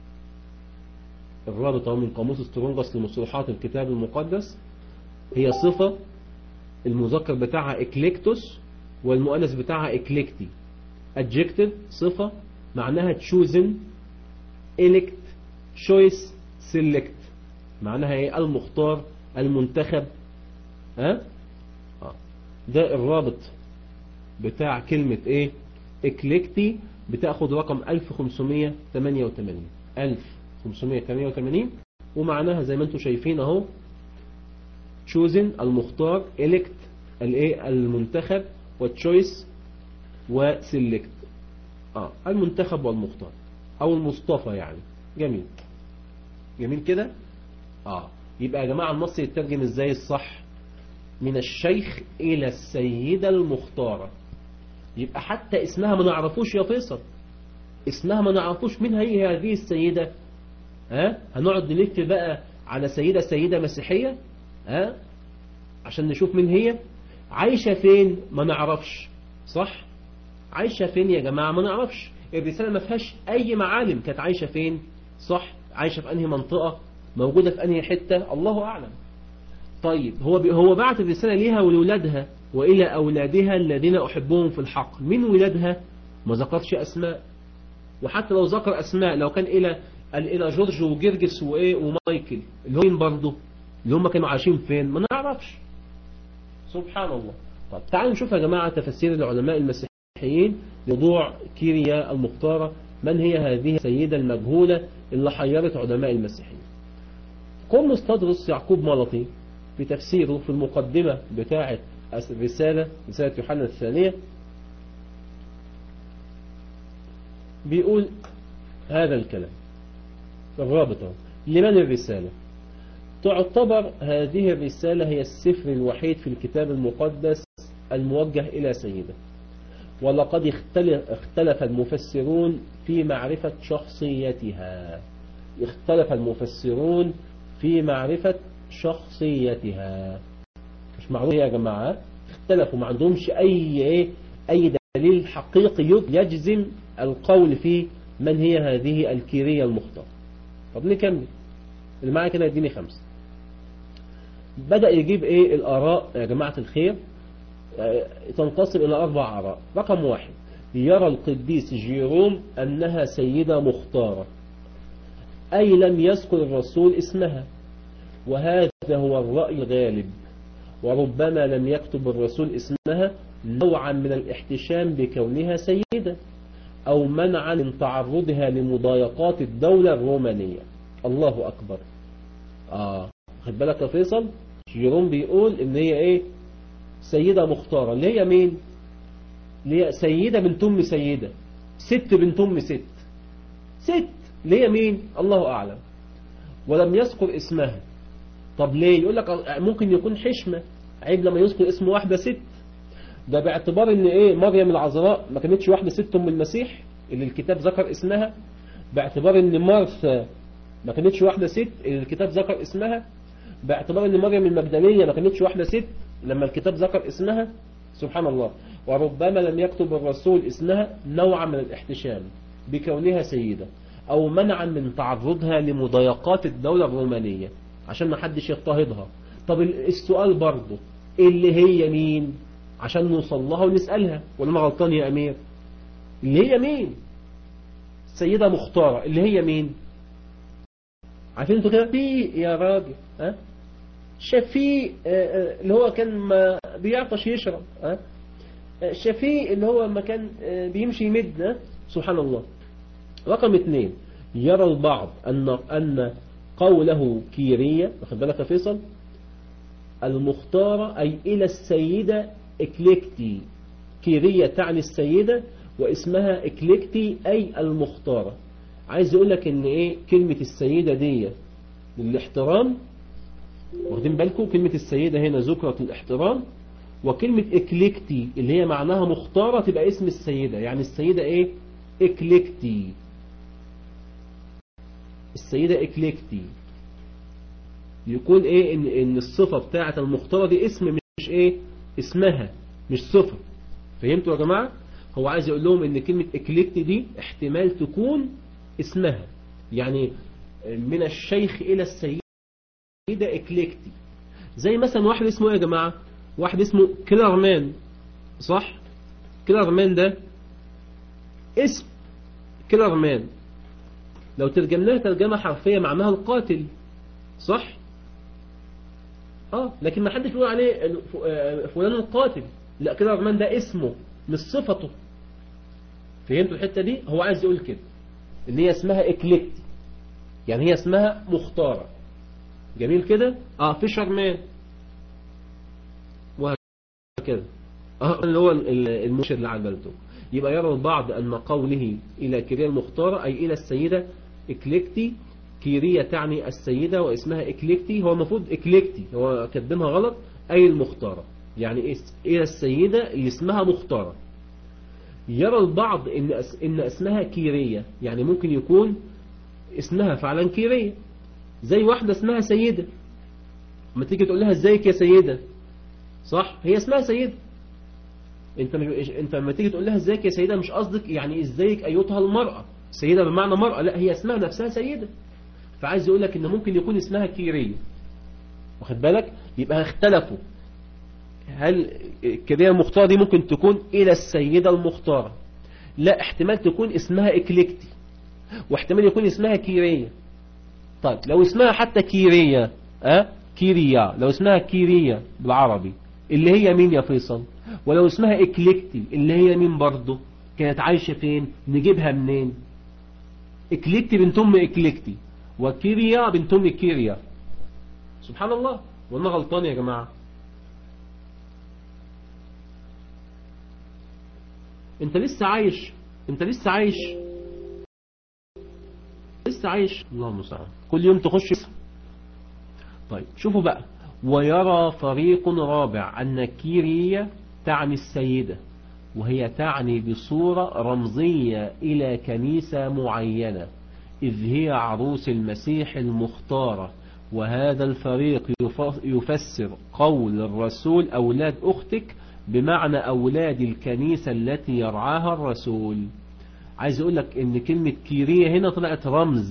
الرابط اهو من قاموس سترونجس لمصطلحات الكتاب المقدس هي صفة المذكر بتاعها اكليكتوس والمؤنث بتاعها اكليكتي adjective صفة معناها chosen elect choice select معناها ايه المختار المنتخب ها أه؟ ده الرابط بتاع كلمة ايه اكليكتي بتاخد رقم 1588 1588 ومعناها زي ما انتم شايفين اهو chosen المختار elect الايه المنتخب والتشويس وسيلكت اه المنتخب والمختار او المصطفى يعني جميل جميل كده اه يبقى يا جماعة النص يترجم ازاي الصح من الشيخ الى السيدة المختارة يبقى حتى اسمها ما نعرفوش يا فيصل اسمها ما نعرفوش مين هي هذه السيدة ها هنقعد نلف بقى على سيدة سيدة مسيحية ها عشان نشوف مين هي عايشة فين ما نعرفش صح عايشة فين يا جماعة ما نعرفش الرسالة ما فيهاش اي معالم كانت عايشة فين صح عايشة في انهي منطقة موجودة في انهي حتة الله اعلم طيب هو هو بعت الرسالة ليها ولولادها والى اولادها الذين احبهم في الحق من ولادها ما ذكرش اسماء وحتى لو ذكر اسماء لو كان الى الى جورج وجرجس وايه ومايكل اللي هم برضه اللي هم كانوا عايشين فين ما نعرفش سبحان الله طب تعالوا نشوف يا جماعة تفسير العلماء المسيحيين لموضوع كيريا المختارة من هي هذه السيدة المجهولة اللي حيرت علماء المسيحية قم تدرس يعقوب ملطي في تفسيره في المقدمة بتاعة الرسالة رسالة يوحنا الثانية بيقول هذا الكلام الرابطة لمن الرسالة تعتبر هذه الرسالة هي السفر الوحيد في الكتاب المقدس الموجه إلى سيدة ولقد اختلف, اختلف المفسرون في معرفة شخصيتها اختلف المفسرون في معرفة شخصيتها مش معروف يا جماعة اختلفوا ما عندهمش أي ايه أي دليل حقيقي يجزم القول في من هي هذه الكيرية المختار طب نكمل اللي معايا كده يديني خمسة بدأ يجيب ايه الآراء يا جماعة الخير تنقسم إلى أربع آراء رقم واحد يرى القديس جيروم أنها سيدة مختارة أي لم يذكر الرسول اسمها وهذا هو الرأي الغالب وربما لم يكتب الرسول اسمها نوعا من الاحتشام بكونها سيدة أو منعا من تعرضها لمضايقات الدولة الرومانية الله أكبر آه خد بالك يا فيصل جيروم بيقول إن هي إيه سيدة مختارة اللي هي مين اللي هي سيدة بنت أم سيدة ست بنت أم ست ست اللي هي مين الله أعلم ولم يذكر اسمها طب ليه يقول لك ممكن يكون حشمة عيب لما يذكر اسم واحدة ست ده باعتبار ان ايه مريم العذراء ما كانتش واحدة ست ام المسيح اللي الكتاب ذكر اسمها باعتبار ان مارثا ما كانتش واحدة ست اللي الكتاب ذكر اسمها باعتبار ان مريم المجدلية ما كانتش واحدة ست لما الكتاب ذكر اسمها سبحان الله وربما لم يكتب الرسول اسمها نوعا من الاحتشام بكونها سيدة او منعا من تعرضها لمضايقات الدولة الرومانية عشان ما حدش يضطهدها طب السؤال برضه اللي هي مين عشان نوصل لها ونسألها ولا انا غلطان يا امير اللي هي مين سيدة مختارة اللي هي مين عارفين انتوا كده في يا راجل ها شفيق اللي هو كان ما بيعطش يشرب ها شفيق اللي هو ما كان بيمشي يمد ها سبحان الله رقم اثنين يرى البعض أن أن قوله كيرية واخد بالك يا فيصل المختارة أي إلى السيدة إكليكتي كيرية تعني السيدة واسمها إكليكتي أي المختارة عايز يقول لك إن إيه كلمة السيدة دي للاحترام واخدين بالكم كلمة السيدة هنا ذكرة الاحترام وكلمة إكليكتي اللي هي معناها مختارة تبقى اسم السيدة يعني السيدة إيه إكليكتي السيدة إكليكتي يكون إيه إن, إن الصفة بتاعة المختارة دي اسم مش إيه اسمها مش صفة فهمتوا يا جماعة هو عايز يقول لهم إن كلمة إكليكتي دي احتمال تكون اسمها يعني من الشيخ إلى السيدة إكليكتي زي مثلا واحد اسمه إيه يا جماعة واحد اسمه كلارمان صح كلارمان ده اسم كلارمان لو ترجمناها ترجمة حرفية معناها القاتل صح اه لكن ما حدش بيقول عليه فلان القاتل لا كلارمان ده اسمه مش صفته فهمتوا الحتة دي هو عايز يقول كده ان هي اسمها اكليكتي يعني هي اسمها مختارة جميل كده اه فيشرمان وهكذا اه اللي هو المرشد اللي على بالته يبقى يرى البعض أن قوله إلى كيريا المختارة أي إلى السيدة إكليكتي كيريا تعني السيدة واسمها إكليكتي هو المفروض إكليكتي هو كاتبينها غلط أي المختارة يعني إلى السيدة اللي اسمها مختارة يرى البعض إن, أس إن اسمها كيريا يعني ممكن يكون اسمها فعلا كيريا زي واحدة اسمها سيدة ما تيجي تقول لها ازيك يا سيدة صح هي اسمها سيدة انت مش انت لما تيجي تقول لها ازيك يا سيدة مش قصدك يعني ازيك ايتها المرأة سيدة بمعنى مرأة لا هي اسمها نفسها سيدة فعايز يقول لك ان ممكن يكون اسمها كيرية واخد بالك يبقى اختلفوا هل الكيرية المختارة دي ممكن تكون الى السيدة المختارة لا احتمال تكون اسمها اكليكتي واحتمال يكون اسمها كيرية طيب لو اسمها حتى كيرية اه كيريا لو اسمها كيرية بالعربي اللي هي مين يا فيصل ولو اسمها اكليكتي اللي هي مين برضه كانت عايشة فين نجيبها منين إكليكتي بنت أم إكليكتي وكيريا بنت أم كيريا سبحان الله وانا غلطان يا جماعة انت لسه عايش انت لسه عايش لسه عايش الله المستعان كل يوم تخش طيب شوفوا بقى ويرى فريق رابع أن كيريا تعني السيدة وهي تعني بصورة رمزية إلى كنيسة معينة إذ هي عروس المسيح المختارة وهذا الفريق يفسر قول الرسول أولاد أختك بمعنى أولاد الكنيسة التي يرعاها الرسول عايز أقول لك إن كلمة كيرية هنا طلعت رمز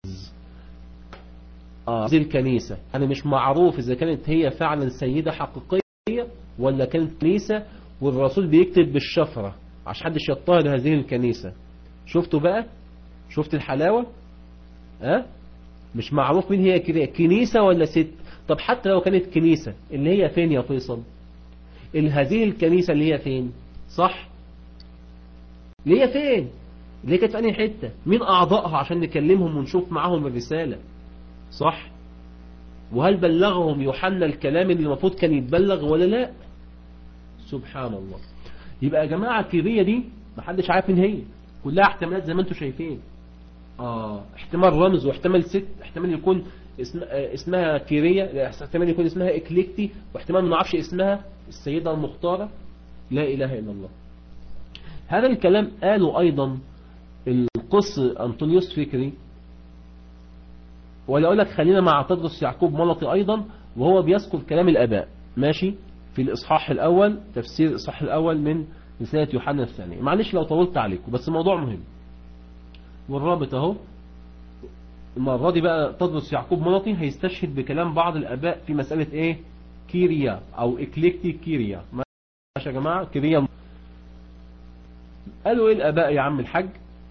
آه زي الكنيسة أنا مش معروف إذا كانت هي فعلا سيدة حقيقية ولا كانت كنيسة والرسول بيكتب بالشفرة عشان حدش يضطهد هذه الكنيسة شفتوا بقى شفت الحلاوة أه؟ مش معروف مين هي كده كنيسة ولا ست طب حتى لو كانت كنيسة اللي هي فين يا فيصل هذه الكنيسة اللي هي فين صح اللي هي فين اللي هي كانت في أنهي حتة مين أعضائها عشان نكلمهم ونشوف معاهم الرسالة صح وهل بلغهم يوحنا الكلام اللي المفروض كان يتبلغ ولا لا سبحان الله يبقى يا جماعة كيرية دي محدش عارف مين هي كلها احتمالات زي ما انتم شايفين اه احتمال رمز واحتمال ست احتمال يكون اسم اسمها كيرية احتمال يكون اسمها اكليكتي واحتمال ما نعرفش اسمها السيدة المختارة لا اله الا الله هذا الكلام قالوا ايضا القس انطونيوس فكري ولا اقول لك خلينا مع تدرس يعقوب ملطي ايضا وهو بيذكر كلام الاباء ماشي في الاصحاح الاول تفسير الاصحاح الاول من رسالة يوحنا الثانية معلش لو طولت عليكم بس الموضوع مهم والرابط اهو المرة دي بقى تدرس يعقوب ملطي هيستشهد بكلام بعض الاباء في مسألة ايه كيريا او اكليكتي كيريا ماشي يا جماعة كيريا قالوا ايه الاباء يا عم الحاج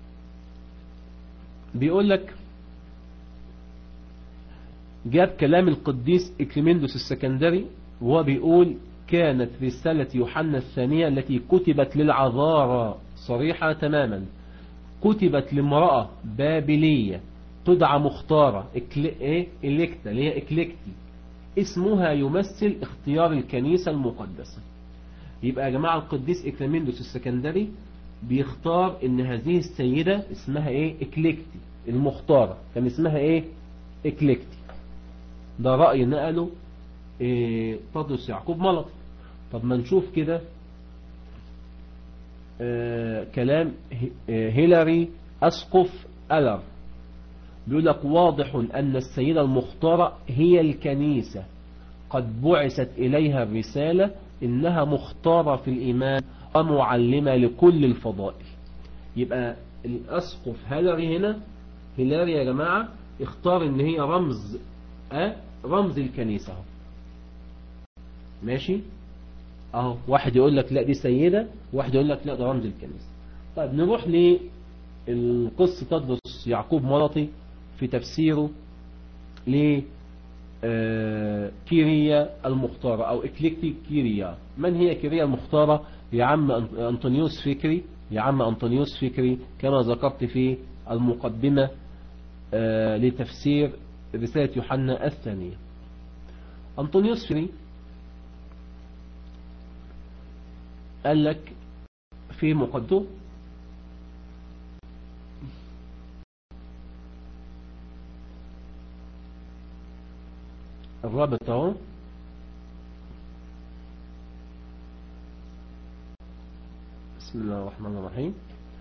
بيقول لك جاب كلام القديس إكليمندس السكندري وهو بيقول كانت رسالة يوحنا الثانية التي كتبت للعذارى صريحة تماما كتبت لامرأة بابلية تدعى مختارة إكلي... إيه؟ إليكتا اللي هي إكليكتي اسمها يمثل اختيار الكنيسة المقدسة يبقى يا جماعة القديس إكليمندس السكندري بيختار ان هذه السيدة اسمها ايه إكليكتي المختارة كان اسمها ايه إكليكتي ده رأي نقله إيه تدرس يعقوب ملطي طب ما نشوف كده آه كلام هيلاري أسقف ألر بيقول لك واضح أن السيدة المختارة هي الكنيسة قد بعثت إليها الرسالة إنها مختارة في الإيمان ومعلمة لكل الفضائل يبقى الأسقف هيلاري هنا هيلاري يا جماعة اختار ان هي رمز أه رمز الكنيسة اهو ماشي اهو واحد يقول لك لا دي سيدة واحد يقول لك لا ده رمز الكنيسة طيب نروح للقصة تدرس يعقوب ملطي في تفسيره ل كيريا المختارة او اكليكتي كيريا من هي كيريا المختارة يا عم انطونيوس فكري يا عم انطونيوس فكري كما ذكرت في المقدمة لتفسير رسالة يوحنا الثانية أنطونيوس فري قال لك في مقدمه الرابط اهو بسم الله الرحمن الرحيم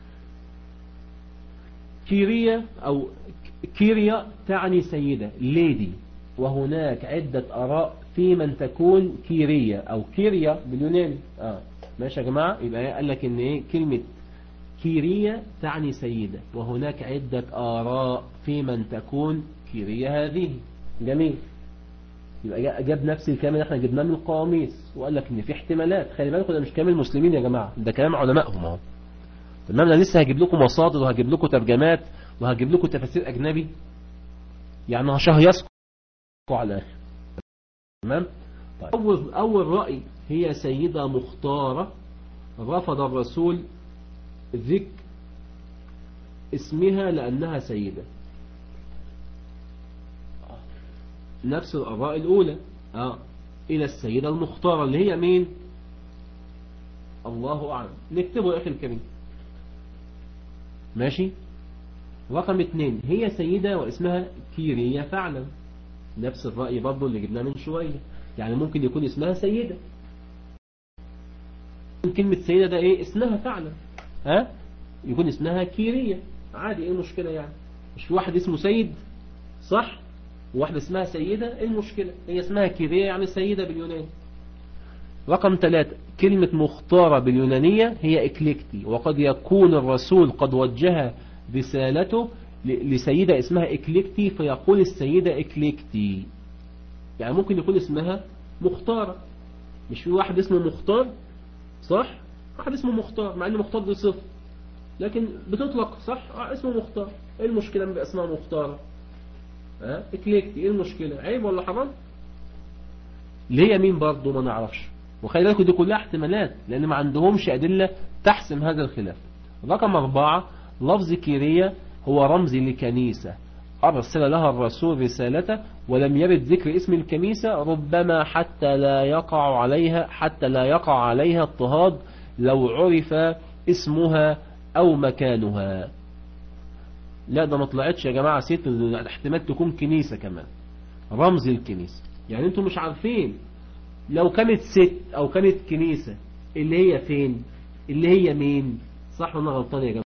كيريا أو كيريا تعني سيدة ليدي وهناك عدة أراء في من تكون كيريا أو كيريا باليوناني آه. ماشي يا جماعة يبقى قال لك إن إيه كلمة كيريا تعني سيدة وهناك عدة آراء في من تكون كيريا هذه جميل يبقى جاب نفس الكلام اللي احنا جبناه من القواميس وقال لك ان في احتمالات خلي بالكم ده مش كلام المسلمين يا جماعة ده كلام علمائهم اهو تمام انا لسه هجيب لكم مصادر وهجيب لكم ترجمات وهجيب لكم تفاسير اجنبي يعني هشهيصكم على الاخر تمام طيب. اول اول راي هي سيده مختاره رفض الرسول ذك اسمها لأنها سيدة نفس الآراء الأولى آه. إلى السيدة المختارة اللي هي مين الله أعلم نكتبه يا أخي الكريم ماشي رقم اثنين هي سيدة واسمها كيرية فعلا نفس الرأي برضه اللي جبناه من شوية يعني ممكن يكون اسمها سيدة كلمة سيدة ده ايه اسمها فعلا ها يكون اسمها كيرية عادي ايه المشكلة يعني مش في واحد اسمه سيد صح وواحدة اسمها سيدة ايه المشكلة هي اسمها كيرية يعني سيدة باليوناني رقم ثلاثة كلمة مختارة باليونانية هي إكليكتي وقد يكون الرسول قد وجه رسالته لسيدة اسمها إكليكتي فيقول السيدة إكليكتي يعني ممكن يكون اسمها مختارة مش في واحد اسمه مختار صح واحد اسمه مختار مع ان مختار دي صفر لكن بتطلق صح اه اسمه مختار ايه المشكلة بقى اسمها مختارة ها إكليكتي ايه المشكلة عيب ولا حرام اللي هي مين برضه ما نعرفش وخلي بالكم دي كلها احتمالات لأن ما عندهمش أدلة تحسم هذا الخلاف رقم أربعة لفظ كيرية هو رمز لكنيسة أرسل لها الرسول رسالته ولم يرد ذكر اسم الكنيسة ربما حتى لا يقع عليها حتى لا يقع عليها اضطهاد لو عرف اسمها أو مكانها لا ده ما طلعتش يا جماعة ست احتمال تكون كنيسة كمان رمز الكنيسة يعني انتم مش عارفين لو كانت ست او كانت كنيسة اللي هي فين اللي هي مين صح ولا غلطان يا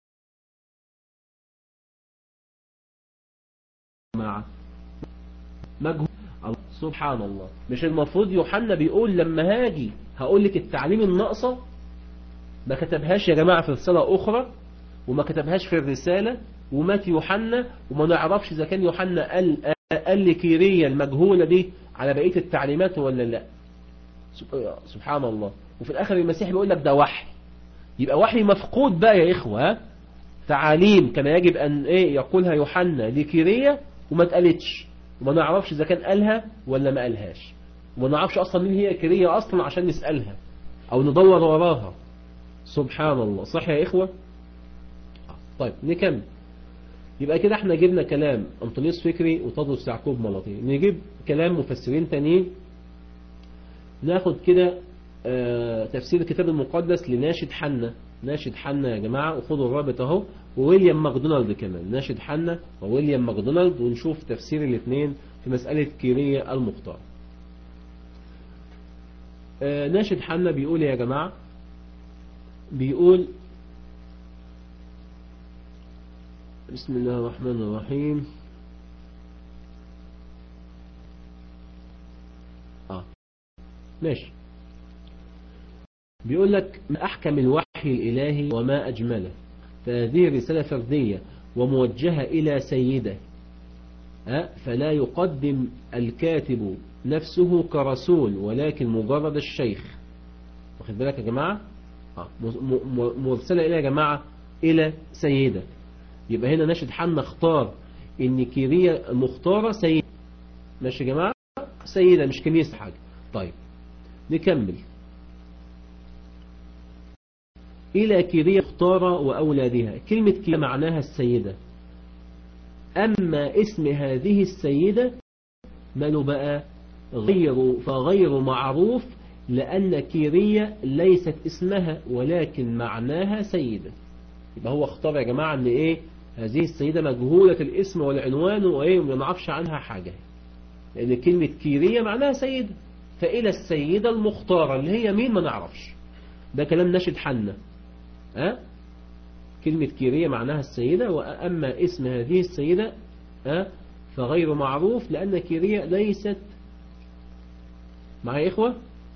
جماعة مجهول سبحان الله مش المفروض يوحنا بيقول لما هاجي هقول لك التعليم الناقصة ما كتبهاش يا جماعة في رسالة اخرى وما كتبهاش في الرسالة ومات يوحنا وما نعرفش اذا كان يوحنا قال قال لكيرية المجهولة دي على بقية التعليمات ولا لا سبحان الله وفي الاخر المسيح بيقول لك ده وحي يبقى وحي مفقود بقى يا اخوة تعاليم كان يجب ان ايه يقولها يوحنا لكيرية وما اتقالتش وما نعرفش اذا كان قالها ولا ما قالهاش وما نعرفش اصلا مين هي كيرية اصلا عشان نسألها او ندور وراها سبحان الله صح يا اخوة طيب نكمل يبقى كده احنا جبنا كلام انطونيوس فكري وتدرس يعقوب ملطي نجيب كلام مفسرين تانيين ناخد كده اه تفسير الكتاب المقدس لناشد حنا ناشد حنا يا جماعة وخدوا الرابط اهو وويليام ماكدونالد كمان ناشد حنا وويليام ماكدونالد ونشوف تفسير الاثنين في مسألة كيرية المختار اه ناشد حنا بيقول يا جماعة بيقول بسم الله الرحمن الرحيم آه. ماشي بيقول لك ما أحكم الوحي الإلهي وما أجمله فهذه رسالة فردية وموجهة إلى سيدة أه؟ فلا يقدم الكاتب نفسه كرسول ولكن مجرد الشيخ واخد بالك يا جماعة آه. مرسلة إلى يا جماعة إلى سيدة يبقى هنا ناشد حنا اختار ان كيرية مختارة سيدة ماشي يا جماعة سيدة مش كنيسة حاجة طيب نكمل إلى كيرية مختارة وأولادها كلمة كيرية معناها السيدة أما اسم هذه السيدة ماله بقى غير فغير معروف لأن كيرية ليست اسمها ولكن معناها سيدة يبقى هو اختار يا جماعة ان ايه هذه السيدة مجهولة الاسم والعنوان وايه ما نعرفش عنها حاجة لان كلمة كيرية معناها سيدة فإلى السيدة المختارة اللي هي مين ما نعرفش ده كلام ناشد حنا أه؟ كلمة كيرية معناها السيدة وأما اسم هذه السيدة أه؟ فغير معروف لأن كيرية ليست معي إخوة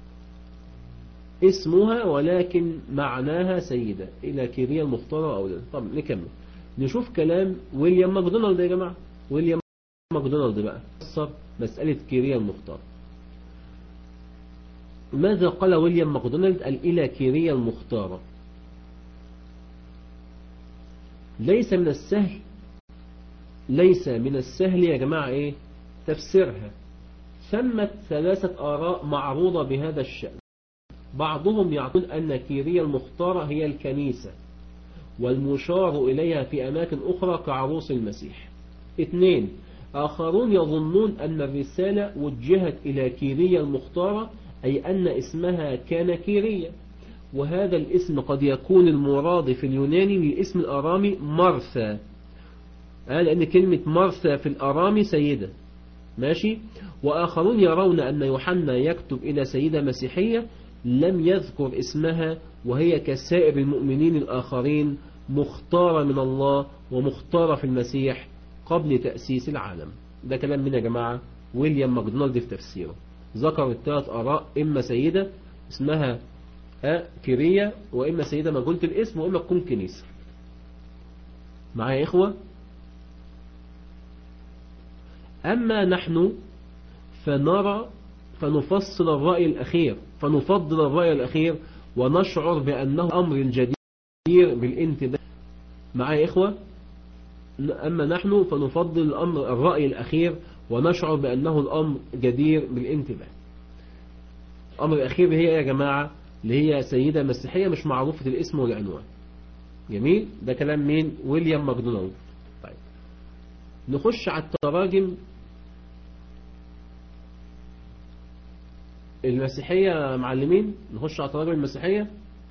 اسمها ولكن معناها سيدة إلى كيريا المختارة أو لا طب نكمل نشوف كلام ويليام ماكدونالد يا جماعة ويليام ماكدونالد بقى فسر مسألة كيريا المختارة ماذا قال ويليام ماكدونالد قال إلى كيريا المختارة ليس من السهل ليس من السهل يا جماعة إيه تفسيرها ثمت ثلاثة آراء معروضة بهذا الشأن بعضهم يعتقد أن كيريا المختارة هي الكنيسة والمشار إليها في أماكن أخرى كعروس المسيح اثنين آخرون يظنون أن الرسالة وجهت إلى كيرية المختارة أي أن اسمها كان كيرية وهذا الاسم قد يكون المراد في اليوناني للاسم الأرامي مرثا قال أن كلمة مرثا في الأرامي سيدة ماشي وآخرون يرون أن يوحنا يكتب إلى سيدة مسيحية لم يذكر اسمها وهي كسائر المؤمنين الآخرين مختارة من الله ومختارة في المسيح قبل تأسيس العالم ده كلام من يا جماعة ويليام ماكدونالد في تفسيره ذكر الثلاث آراء إما سيدة اسمها كيرية وإما سيدة مجهولة الاسم وإما تكون كنيسة معايا يا إخوة أما نحن فنرى فنفصل الرأي الأخير فنفضل الرأي الأخير ونشعر بأنه أمر جدير بالانتباه معايا يا إخوة أما نحن فنفضل الأمر الرأي الأخير ونشعر بأنه الأمر جدير بالانتباه الأمر الأخير هي يا جماعة اللي هي سيدة مسيحية مش معروفة الاسم والعنوان جميل ده كلام مين ويليام ماكدونالد طيب نخش على التراجم المسيحية معلمين نخش على التراجم المسيحية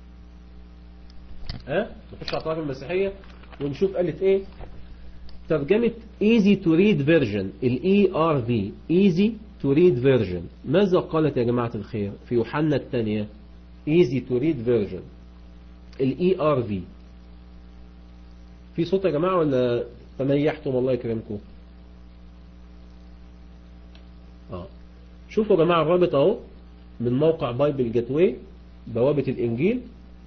ها أه؟ نخش على التراجم المسيحية ونشوف قالت ايه ترجمة easy to read version ال ERV easy to read version ماذا قالت يا جماعة الخير في يوحنا الثانية easy to read version ال ERV في صوت يا جماعة ولا تنيحتم الله يكرمكم اه شوفوا يا جماعة الرابط اهو من موقع بايبل جاتوي بوابة الانجيل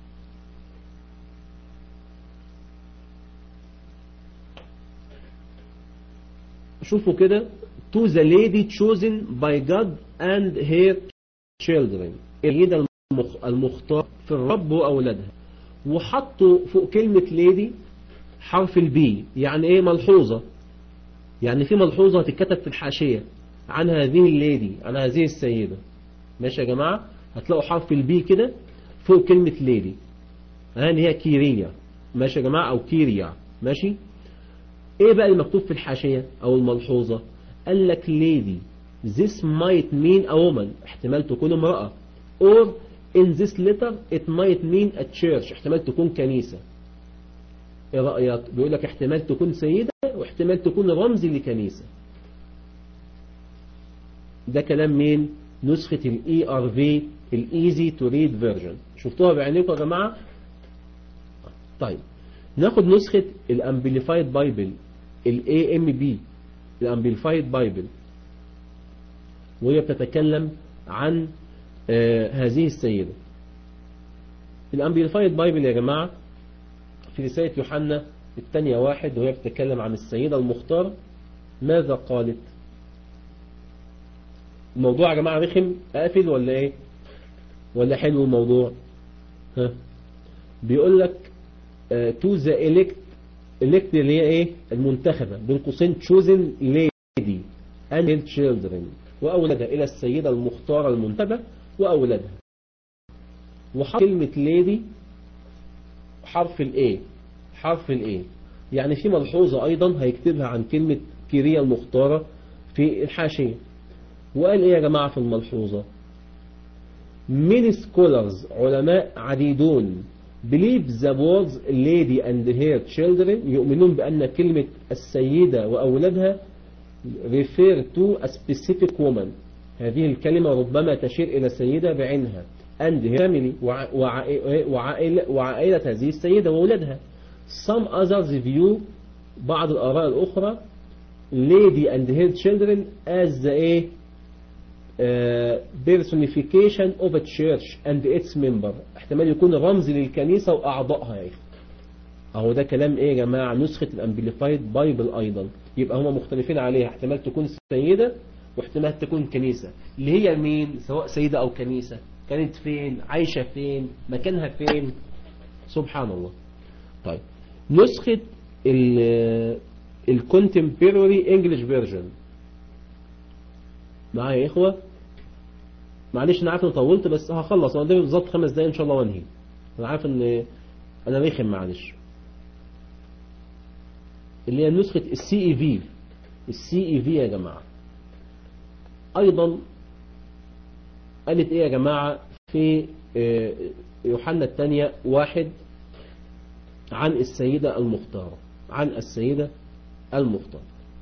شوفوا كده to the lady chosen by God and her children السيدة المختار في الرب وأولادها وحطوا فوق كلمة lady حرف البي يعني ايه ملحوظة يعني في ملحوظة هتتكتب في الحاشية عن هذه الليدي عن هذه السيدة ماشي يا جماعة هتلاقوا حرف البي كده فوق كلمة ليدي اللي هي كيريا ماشي يا جماعة أو كيريا ماشي ايه بقى المكتوب في الحاشية او الملحوظة قال لك lady this might mean a woman احتمال تكون امرأة or in this letter it might mean a church احتمال تكون كنيسة ايه رأيك بيقول لك احتمال تكون سيدة واحتمال تكون رمز لكنيسة ده كلام مين نسخة الاي ار في الايزي تو ريد فيرجن شفتوها بعينيكم يا جماعة طيب ناخد نسخة الامبليفايد بايبل الاي ام بي الامبليفايد بايبل وهي بتتكلم عن آه هذه السيدة الامبليفايد بايبل يا جماعة في رسالة يوحنا الثانية واحد وهي بتتكلم عن السيدة المختار ماذا قالت الموضوع يا جماعة رخم قافل ولا ايه ولا حلو الموضوع ها بيقول لك تو ذا elect elect اللي هي ايه المنتخبة بين قوسين chosen lady and her children وأولادها إلى السيدة المختارة المنتخبة وأولادها وحرف كلمة lady حرف الايه حرف الايه يعني في ملحوظة أيضا هيكتبها عن كلمة كيريا المختارة في الحاشية وقال ايه يا جماعة في الملحوظة many scholars علماء عديدون believe the words lady and her children يؤمنون بأن كلمة السيدة وأولادها refer to a specific woman هذه الكلمة ربما تشير إلى سيدة بعينها and her family وعائلة, وعائلة هذه السيدة وأولادها some others view بعض الآراء الأخرى lady and her children as the uh, personification of a church and its member احتمال يكون رمز للكنيسة وأعضائها يا إخوة أهو ده كلام إيه يا جماعة نسخة الأمبليفايد بايبل أيضا يبقى هما مختلفين عليها احتمال تكون سيدة واحتمال تكون كنيسة اللي هي مين سواء سيدة أو كنيسة كانت فين عايشة فين مكانها فين سبحان الله طيب نسخة الكونتمبراري انجلش فيرجن معايا يا اخوة معلش انا عارف ان طولت بس هخلص انا قدامي بالظبط خمس دقايق ان شاء الله وانهي انا عارف ان انا رخم معلش اللي هي نسخة السي اي في السي اي في يا جماعة ايضا قالت ايه يا جماعة في يوحنا الثانية واحد عن السيدة المختارة عن السيدة المختارة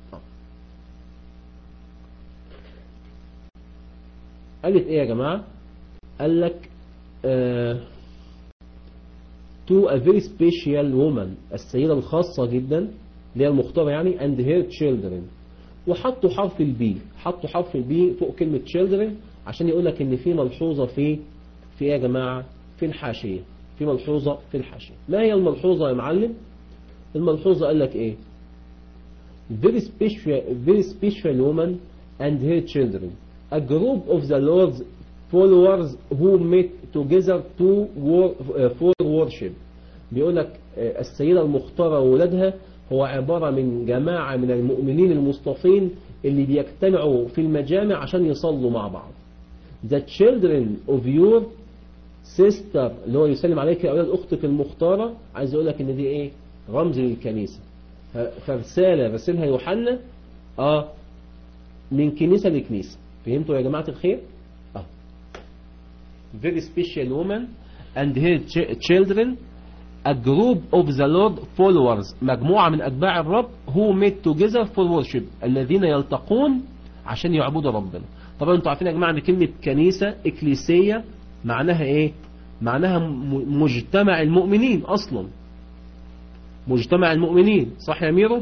قالت ايه يا جماعة قال لك uh, to a very special woman السيدة الخاصة جدا اللي هي المختارة يعني and her children وحطوا حرف البي حطوا حرف البي فوق كلمة children عشان يقول لك ان في ملحوظة في في ايه يا جماعة في الحاشية في ملحوظة في الحاشية ما هي الملحوظة يا معلم الملحوظة قال لك ايه very special, very special woman and her children a group of the Lord's followers who met together to war, uh, for worship بيقول لك السيدة المختارة وولادها هو عبارة من جماعة من المؤمنين المصطفين اللي بيجتمعوا في المجامع عشان يصلوا مع بعض the children of your sister اللي هو يسلم عليك يا أولاد أختك المختارة عايز أقول لك إن دي إيه رمز للكنيسة فرسالة رسلها يوحنا آه من كنيسة لكنيسة فهمتوا يا جماعة الخير آه very special woman and her children a group of the Lord followers مجموعة من أتباع الرب who met together for worship الذين يلتقون عشان يعبدوا ربنا طبعا انتوا عارفين يا جماعة ان كلمة كنيسة اكليسية معناها ايه معناها مجتمع المؤمنين اصلا مجتمع المؤمنين صح يا ميرو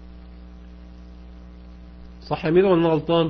صح يا ميرو ولا غلطان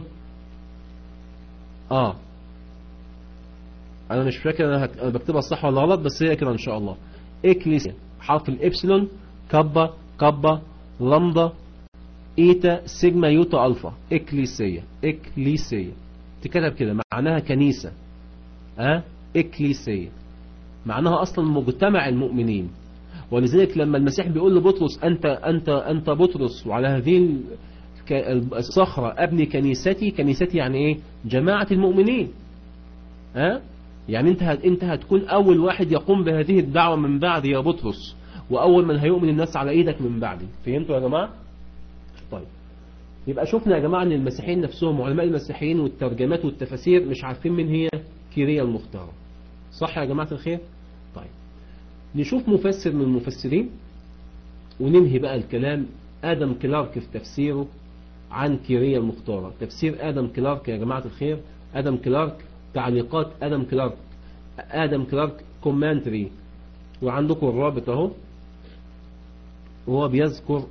اه انا مش فاكر انا, هك... أنا بكتبها صح ولا غلط بس هي كده ان شاء الله اكليسيا حرف الابسلون كابا كابا لامدا ايتا سيجما يوتا الفا اكليسيا اكليسيا تكتب كده معناها كنيسة اه اكليسيا معناها اصلا مجتمع المؤمنين ولذلك لما المسيح بيقول لبطرس انت انت انت بطرس وعلى هذه الصخرة ابني كنيستي كنيستي يعني ايه جماعة المؤمنين ها أه؟ يعني انت انت هتكون اول واحد يقوم بهذه الدعوة من بعد يا بطرس واول من هيؤمن الناس على ايدك من بعدي فهمتوا يا جماعة طيب يبقى شفنا يا جماعة ان المسيحيين نفسهم علماء المسيحيين والترجمات والتفاسير مش عارفين من هي كيريا المختارة صح يا جماعة الخير طيب نشوف مفسر من المفسرين وننهي بقى الكلام آدم كلارك في تفسيره عن كيريا المختارة تفسير آدم كلارك يا جماعة الخير آدم كلارك تعليقات آدم كلارك آدم كلارك كومنتري وعندكم الرابط اهو وهو بيذكر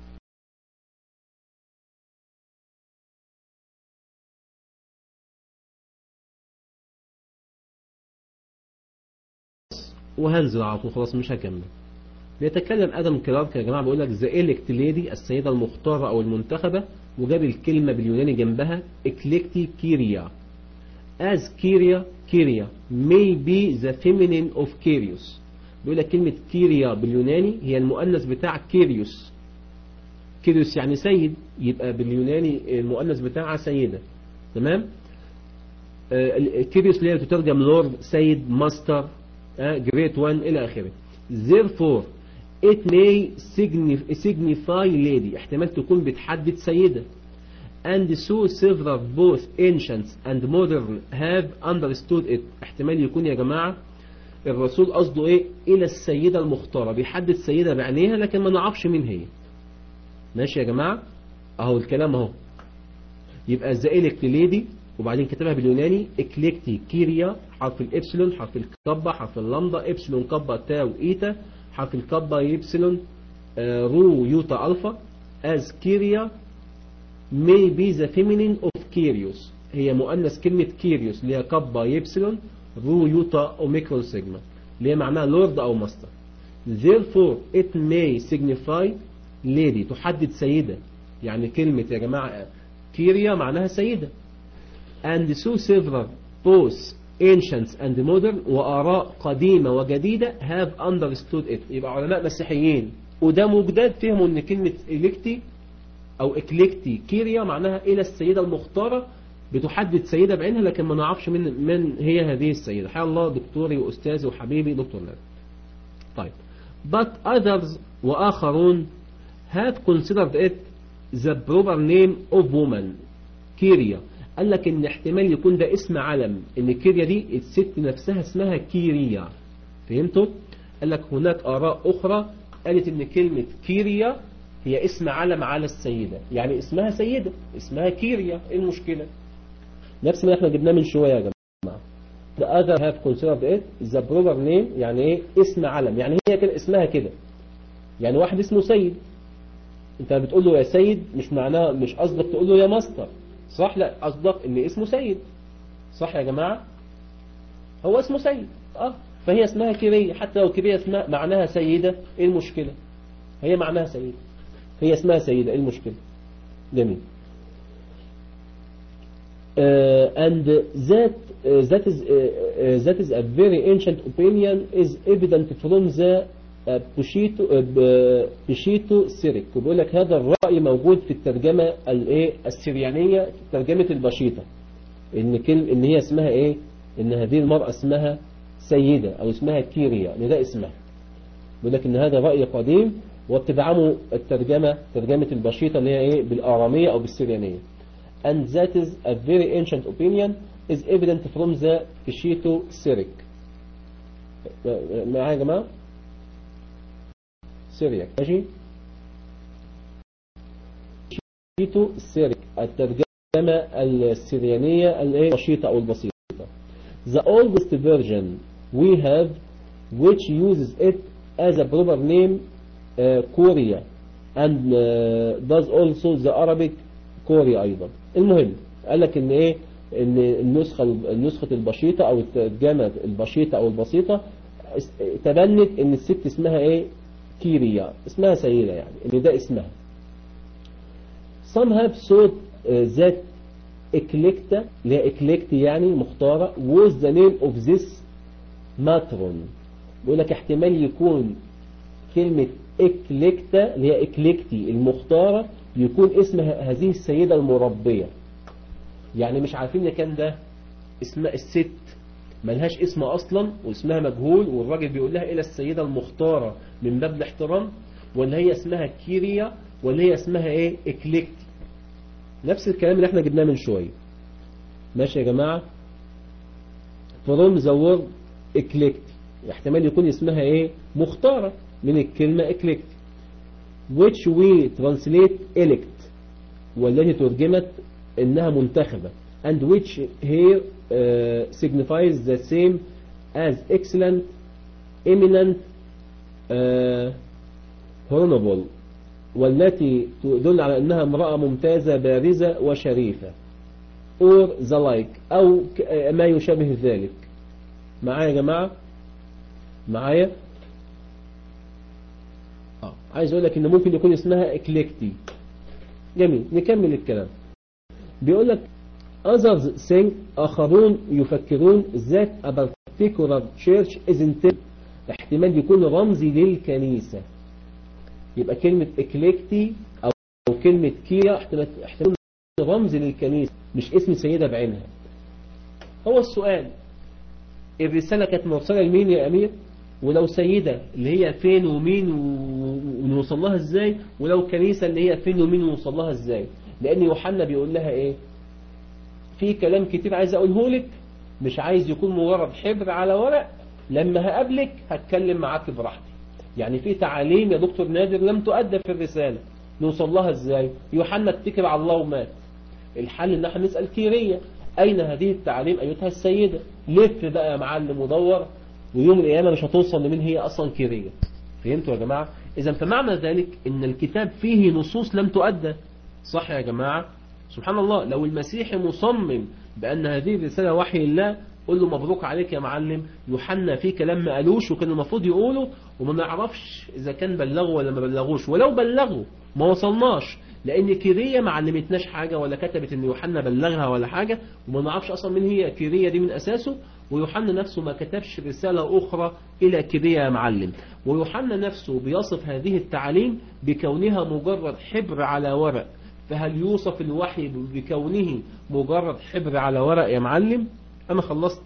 وهنزل على طول خلاص مش هكمل بيتكلم ادم كلارك يا جماعه بيقول لك ذا الكت ليدي السيده المختاره او المنتخبه وجاب الكلمه باليوناني جنبها اكليكتي كيريا as كيريا كيريا may be the feminine of كيريوس بيقول لك كلمه كيريا باليوناني هي المؤنث بتاع كيريوس كيريوس يعني سيد يبقى باليوناني المؤنث بتاعها سيده تمام آه كيريوس اللي هي تترجم لورد سيد ماستر جريت وان إلى آخره therefore it may signify lady احتمال تكون بتحدد سيدة and so several both ancients and modern have understood it احتمال يكون يا جماعة الرسول قصده ايه الى السيدة المختارة بيحدد سيدة بعينيها لكن ما نعرفش مين هي ماشي يا جماعة اهو الكلام اهو يبقى الزائلك ليدي وبعدين كتبها باليوناني اكليكتي كيريا حرف الابسلون حرف الكبا حرف اللامدا ابسلون كبا تاو ايتا حرف الكبا يبسلون آه رو يوتا الفا as كيريا may be the feminine of كيريوس هي مؤنث كلمة كيريوس اللي هي كبا يبسلون رو يوتا اوميكرون سيجما اللي هي معناها لورد او ماستر therefore it may signify lady تحدد سيدة يعني كلمة يا جماعة كيريا معناها سيدة and so several both ancients and modern وآراء قديمة وجديدة have understood it يبقى علماء مسيحيين قدام وجداد فهموا ان كلمة إلكتي أو إكليكتي كيريا معناها إلى السيدة المختارة بتحدد سيدة بعينها لكن ما نعرفش من من هي هذه السيدة حيا الله دكتوري وأستاذي وحبيبي دكتور نادر طيب but others وآخرون have considered it the proper name of woman كيريا قال لك ان احتمال يكون ده اسم علم ان كيريا دي الست نفسها اسمها كيريا فهمتوا قال لك هناك آراء أخرى قالت ان كلمة كيريا هي اسم علم على السيدة يعني اسمها سيدة اسمها كيريا ايه المشكلة نفس ما احنا جبناه من شوية يا جماعة the other have considered it the proper name يعني ايه اسم علم يعني هي كده اسمها كده يعني واحد اسمه سيد انت بتقول له يا سيد مش معناها مش قصدك تقول له يا ماستر صح لا قصدك ان اسمه سيد صح يا جماعة هو اسمه سيد اه فهي اسمها كيرية حتى لو كيرية اسمها معناها سيدة ايه المشكلة هي معناها سيدة هي اسمها سيدة ايه المشكلة جميل uh, and that uh, that is uh, uh, that is a very ancient opinion is evident from the بوشيتو بوشيتو سيريك وبيقول لك هذا الرأي موجود في الترجمة الايه السريانية ترجمة البشيطة ان كل ان هي اسمها ايه ان هذه المرأة اسمها سيدة او اسمها كيريا ان ده اسمها بيقول لك ان هذا رأي قديم وبتدعمه الترجمة ترجمة البشيطة اللي هي ايه بالآرامية او بالسريانية and that is a very ancient opinion is evident from the Pishito Syriac معايا يا جماعة سيرياك ماشي Pishito Syriac الترجمة السريانية البسيطة أو البسيطة the oldest version we have which uses it as a proper name uh, Korea and uh, does also the Arabic كوري ايضا المهم قال لك ان ايه ان النسخة النسخة البسيطة او الترجمة البسيطة او البسيطة تبنت ان الست اسمها ايه كيريا اسمها سيدة يعني ان ده اسمها some have thought uh, that eclecta اللي هي eclecti يعني مختارة was the name of this matron بيقول لك احتمال يكون كلمة اكليكتا اللي هي اكليكتي المختارة يكون اسم هذه السيدة المربية يعني مش عارفين ان كان ده اسم الست ملهاش اسم اصلا واسمها مجهول والراجل بيقول لها الى السيدة المختارة من باب الاحترام ولا هي اسمها كيريا ولا هي اسمها ايه اكليكتي نفس الكلام اللي احنا جبناه من شوية ماشي يا جماعة from the word eclectic احتمال يكون اسمها ايه مختارة من الكلمة eclectic which we translate elect والتي ترجمت انها منتخبة and which here uh, signifies the same as excellent eminent uh, honorable والتي تدل على انها امرأة ممتازة بارزة وشريفة or the like او ما يشابه ذلك معايا يا جماعة معايا اه عايز اقول لك ان ممكن يكون اسمها اكليكتي جميل نكمل الكلام بيقول لك others think اخرون يفكرون that a particular church isn't احتمال يكون رمزي للكنيسة يبقى كلمة اكليكتي او كلمة كيا احتمال احتمال رمز للكنيسة مش اسم سيدة بعينها هو السؤال الرسالة كانت مرسلة لمين يا امير ولو سيدة اللي هي فين ومين ونوصل لها ازاي ولو كنيسة اللي هي فين ومين ونوصل لها ازاي لان يوحنا بيقول لها ايه في كلام كتير عايز اقوله لك مش عايز يكون مجرد حبر على ورق لما هقابلك هتكلم معاك براحتي يعني في تعاليم يا دكتور نادر لم تؤدى في الرسالة نوصل لها ازاي يوحنا اتكل على الله ومات الحل ان احنا نسأل كيرية اين هذه التعاليم ايتها السيدة لف بقى يا معلم ودور ويوم القيامة مش هتوصل لمين هي اصلا كيرية فهمتوا يا جماعة اذا فمعنى ذلك ان الكتاب فيه نصوص لم تؤدى صح يا جماعة سبحان الله لو المسيحي مصمم بان هذه الرسالة وحي الله قول له مبروك عليك يا معلم يوحنا في كلام ما قالوش وكان المفروض يقوله وما نعرفش اذا كان بلغوا ولا ما بلغوش ولو بلغوا ما وصلناش لان كيرية ما علمتناش حاجة ولا كتبت ان يوحنا بلغها ولا حاجة وما نعرفش اصلا مين هي كيرية دي من اساسه ويوحنا نفسه ما كتبش رسالة اخرى الى كيرية يا معلم ويوحنا نفسه بيصف هذه التعاليم بكونها مجرد حبر على ورق فهل يوصف الوحي بكونه مجرد حبر على ورق يا معلم انا خلصت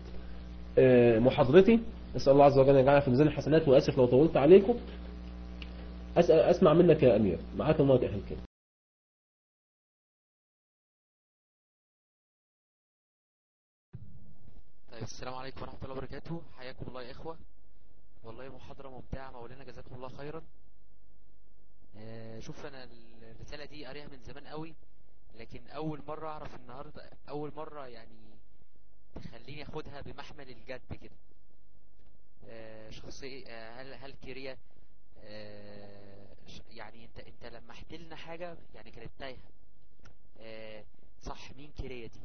محاضرتي اسال الله عز وجل ان يجعلها في ميزان الحسنات واسف لو طولت عليكم أسأل أسمع منك يا أمير معاك المايك يا أخي الكريم طيب السلام عليكم ورحمة الله وبركاته حياكم الله يا إخوة والله محاضرة ممتعة مولانا جزاكم الله خيرا آه، شوف أنا الرسالة دي قاريها من زمان قوي لكن أول مرة أعرف النهاردة أول مرة يعني تخليني أخدها بمحمل الجد كده آه، شخصية آه، هل هل كيريا آه، ش- يعني انت انت لمحت لنا حاجة يعني كانت تايهة آه، صح مين كيريا دي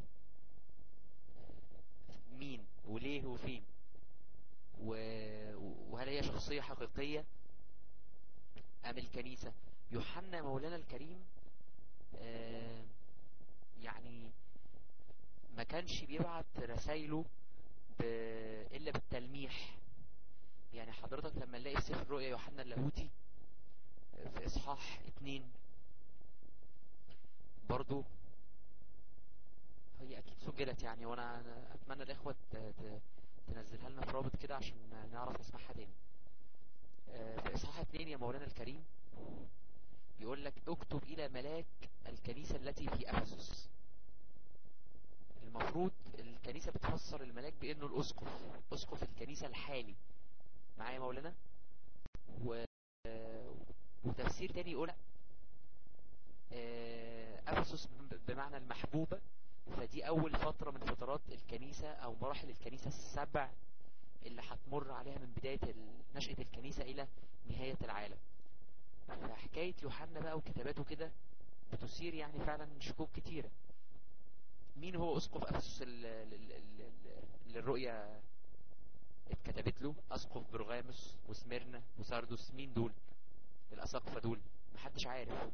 مين وليه وفين و- وهل هي شخصية حقيقية أم الكنيسة يوحنا مولانا الكريم آه، يعني ما كانش بيبعت رسايله ب... إلا بالتلميح يعني حضرتك لما نلاقي في سفر الرؤيا يوحنا اللاهوتي في إصحاح اتنين برضو هي أكيد سجلت يعني وأنا أنا أتمنى الإخوة ت- ت- تنزلها لنا في رابط كده عشان نعرف نسمعها تاني آه، في إصحاح اتنين يا مولانا الكريم يقول لك اكتب إلى ملاك الكنيسة التي في أفسس المفروض الكنيسة بتفسر الملاك بأنه الأسقف أسقف الكنيسة الحالي معايا يا مولانا و... آه، وتفسير تاني يقول آه، أفسس ب- بمعنى المحبوبة فدي أول فترة من فترات الكنيسة أو مراحل الكنيسة السبع اللي هتمر عليها من بداية ال- نشأة الكنيسة إلى نهاية العالم فحكاية يوحنا بقى وكتاباته كده بتثير يعني فعلا شكوك كتيرة مين هو أسقف أفسس ال- ال- ال- ال- اللي الرؤية اتكتبت له أسقف برغامس وسميرنا وساردوس مين دول الأساقفة دول محدش عارف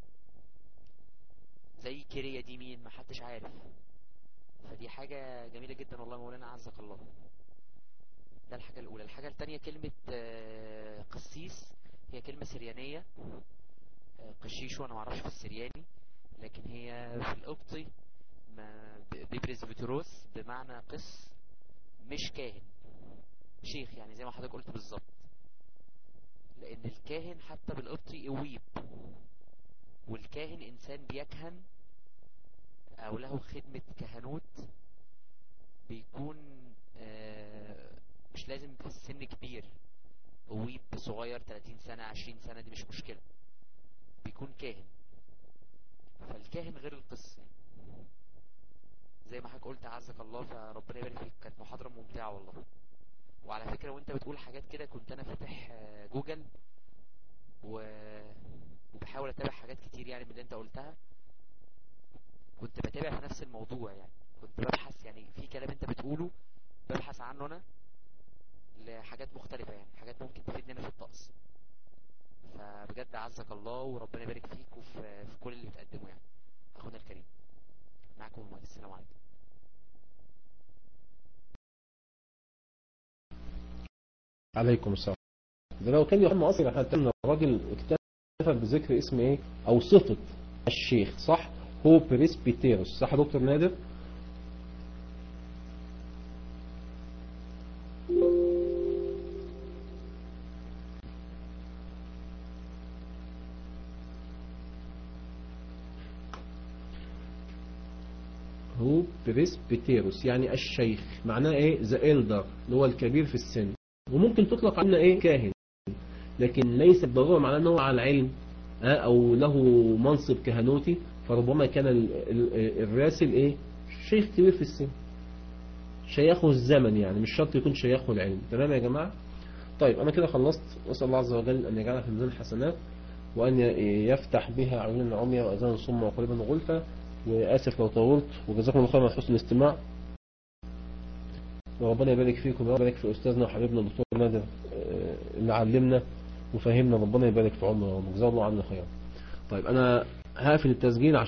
زي كيريا دي مين محدش عارف فدي حاجة جميلة جدا والله مولانا عزك الله ده الحاجة الأولى الحاجة التانية كلمة آه، قسيس هي كلمة سريانية آه، قشيشو أنا معرفش في السرياني لكن هي في القبطي ما ب- ببريزبتروس بمعنى قس مش كاهن شيخ يعني زي ما حضرتك قلت بالظبط لأن الكاهن حتى بالقبطي قويب والكاهن إنسان بيكهن أو له خدمة كهنوت بيكون آه، مش لازم في السن كبير قويب صغير 30 سنة 20 سنة دي مش مشكلة بيكون كاهن فالكاهن غير القس زي ما حضرتك قلت عزك الله فربنا يبارك فيك كانت محاضرة ممتعة والله وعلى فكرة وانت بتقول حاجات كده كنت انا فاتح آه، جوجل و... وبحاول اتابع حاجات كتير يعني من اللي انت قلتها كنت بتابع في نفس الموضوع يعني كنت ببحث يعني في كلام انت بتقوله ببحث عنه انا لحاجات مختلفة يعني حاجات ممكن تفيدني انا في الطقس فبجد عزك الله وربنا يبارك فيك وفي في كل اللي بتقدمه يعني اخونا الكريم معكم المهندس السلام عليكم عليكم السلام ده لو كان يوحنا اصلا حتى ان الراجل اكتفى بذكر اسم ايه او صفة الشيخ صح هو بريسبيتيروس صح يا دكتور نادر هو بريسبيتيروس يعني الشيخ معناه ايه ذا إلدر اللي هو الكبير في السن وممكن تطلق عنه ايه كاهن لكن ليس بالضرورة معناه انه على العلم آه، او له منصب كهنوتي فربما كان ال- ال- الراسل ايه شيخ كبير في السن شيخه الزمن يعني مش شرط يكون شيخه العلم تمام يا جماعة طيب انا كده خلصت نسأل الله عز وجل ان يجعلها في ميزان الحسنات وان ي- يفتح بها عيونا عميا واذانا صم وقلوبا غلفا واسف لو طولت وجزاكم الله خيرا على حسن الاستماع وربنا يبارك فيكم ويبارك في أستاذنا وحبيبنا الدكتور نادر آه، اللي علمنا وفهمنا ربنا يبارك في عمره وجزاه الله عنا خيرا طيب أنا هقفل التسجيل عشان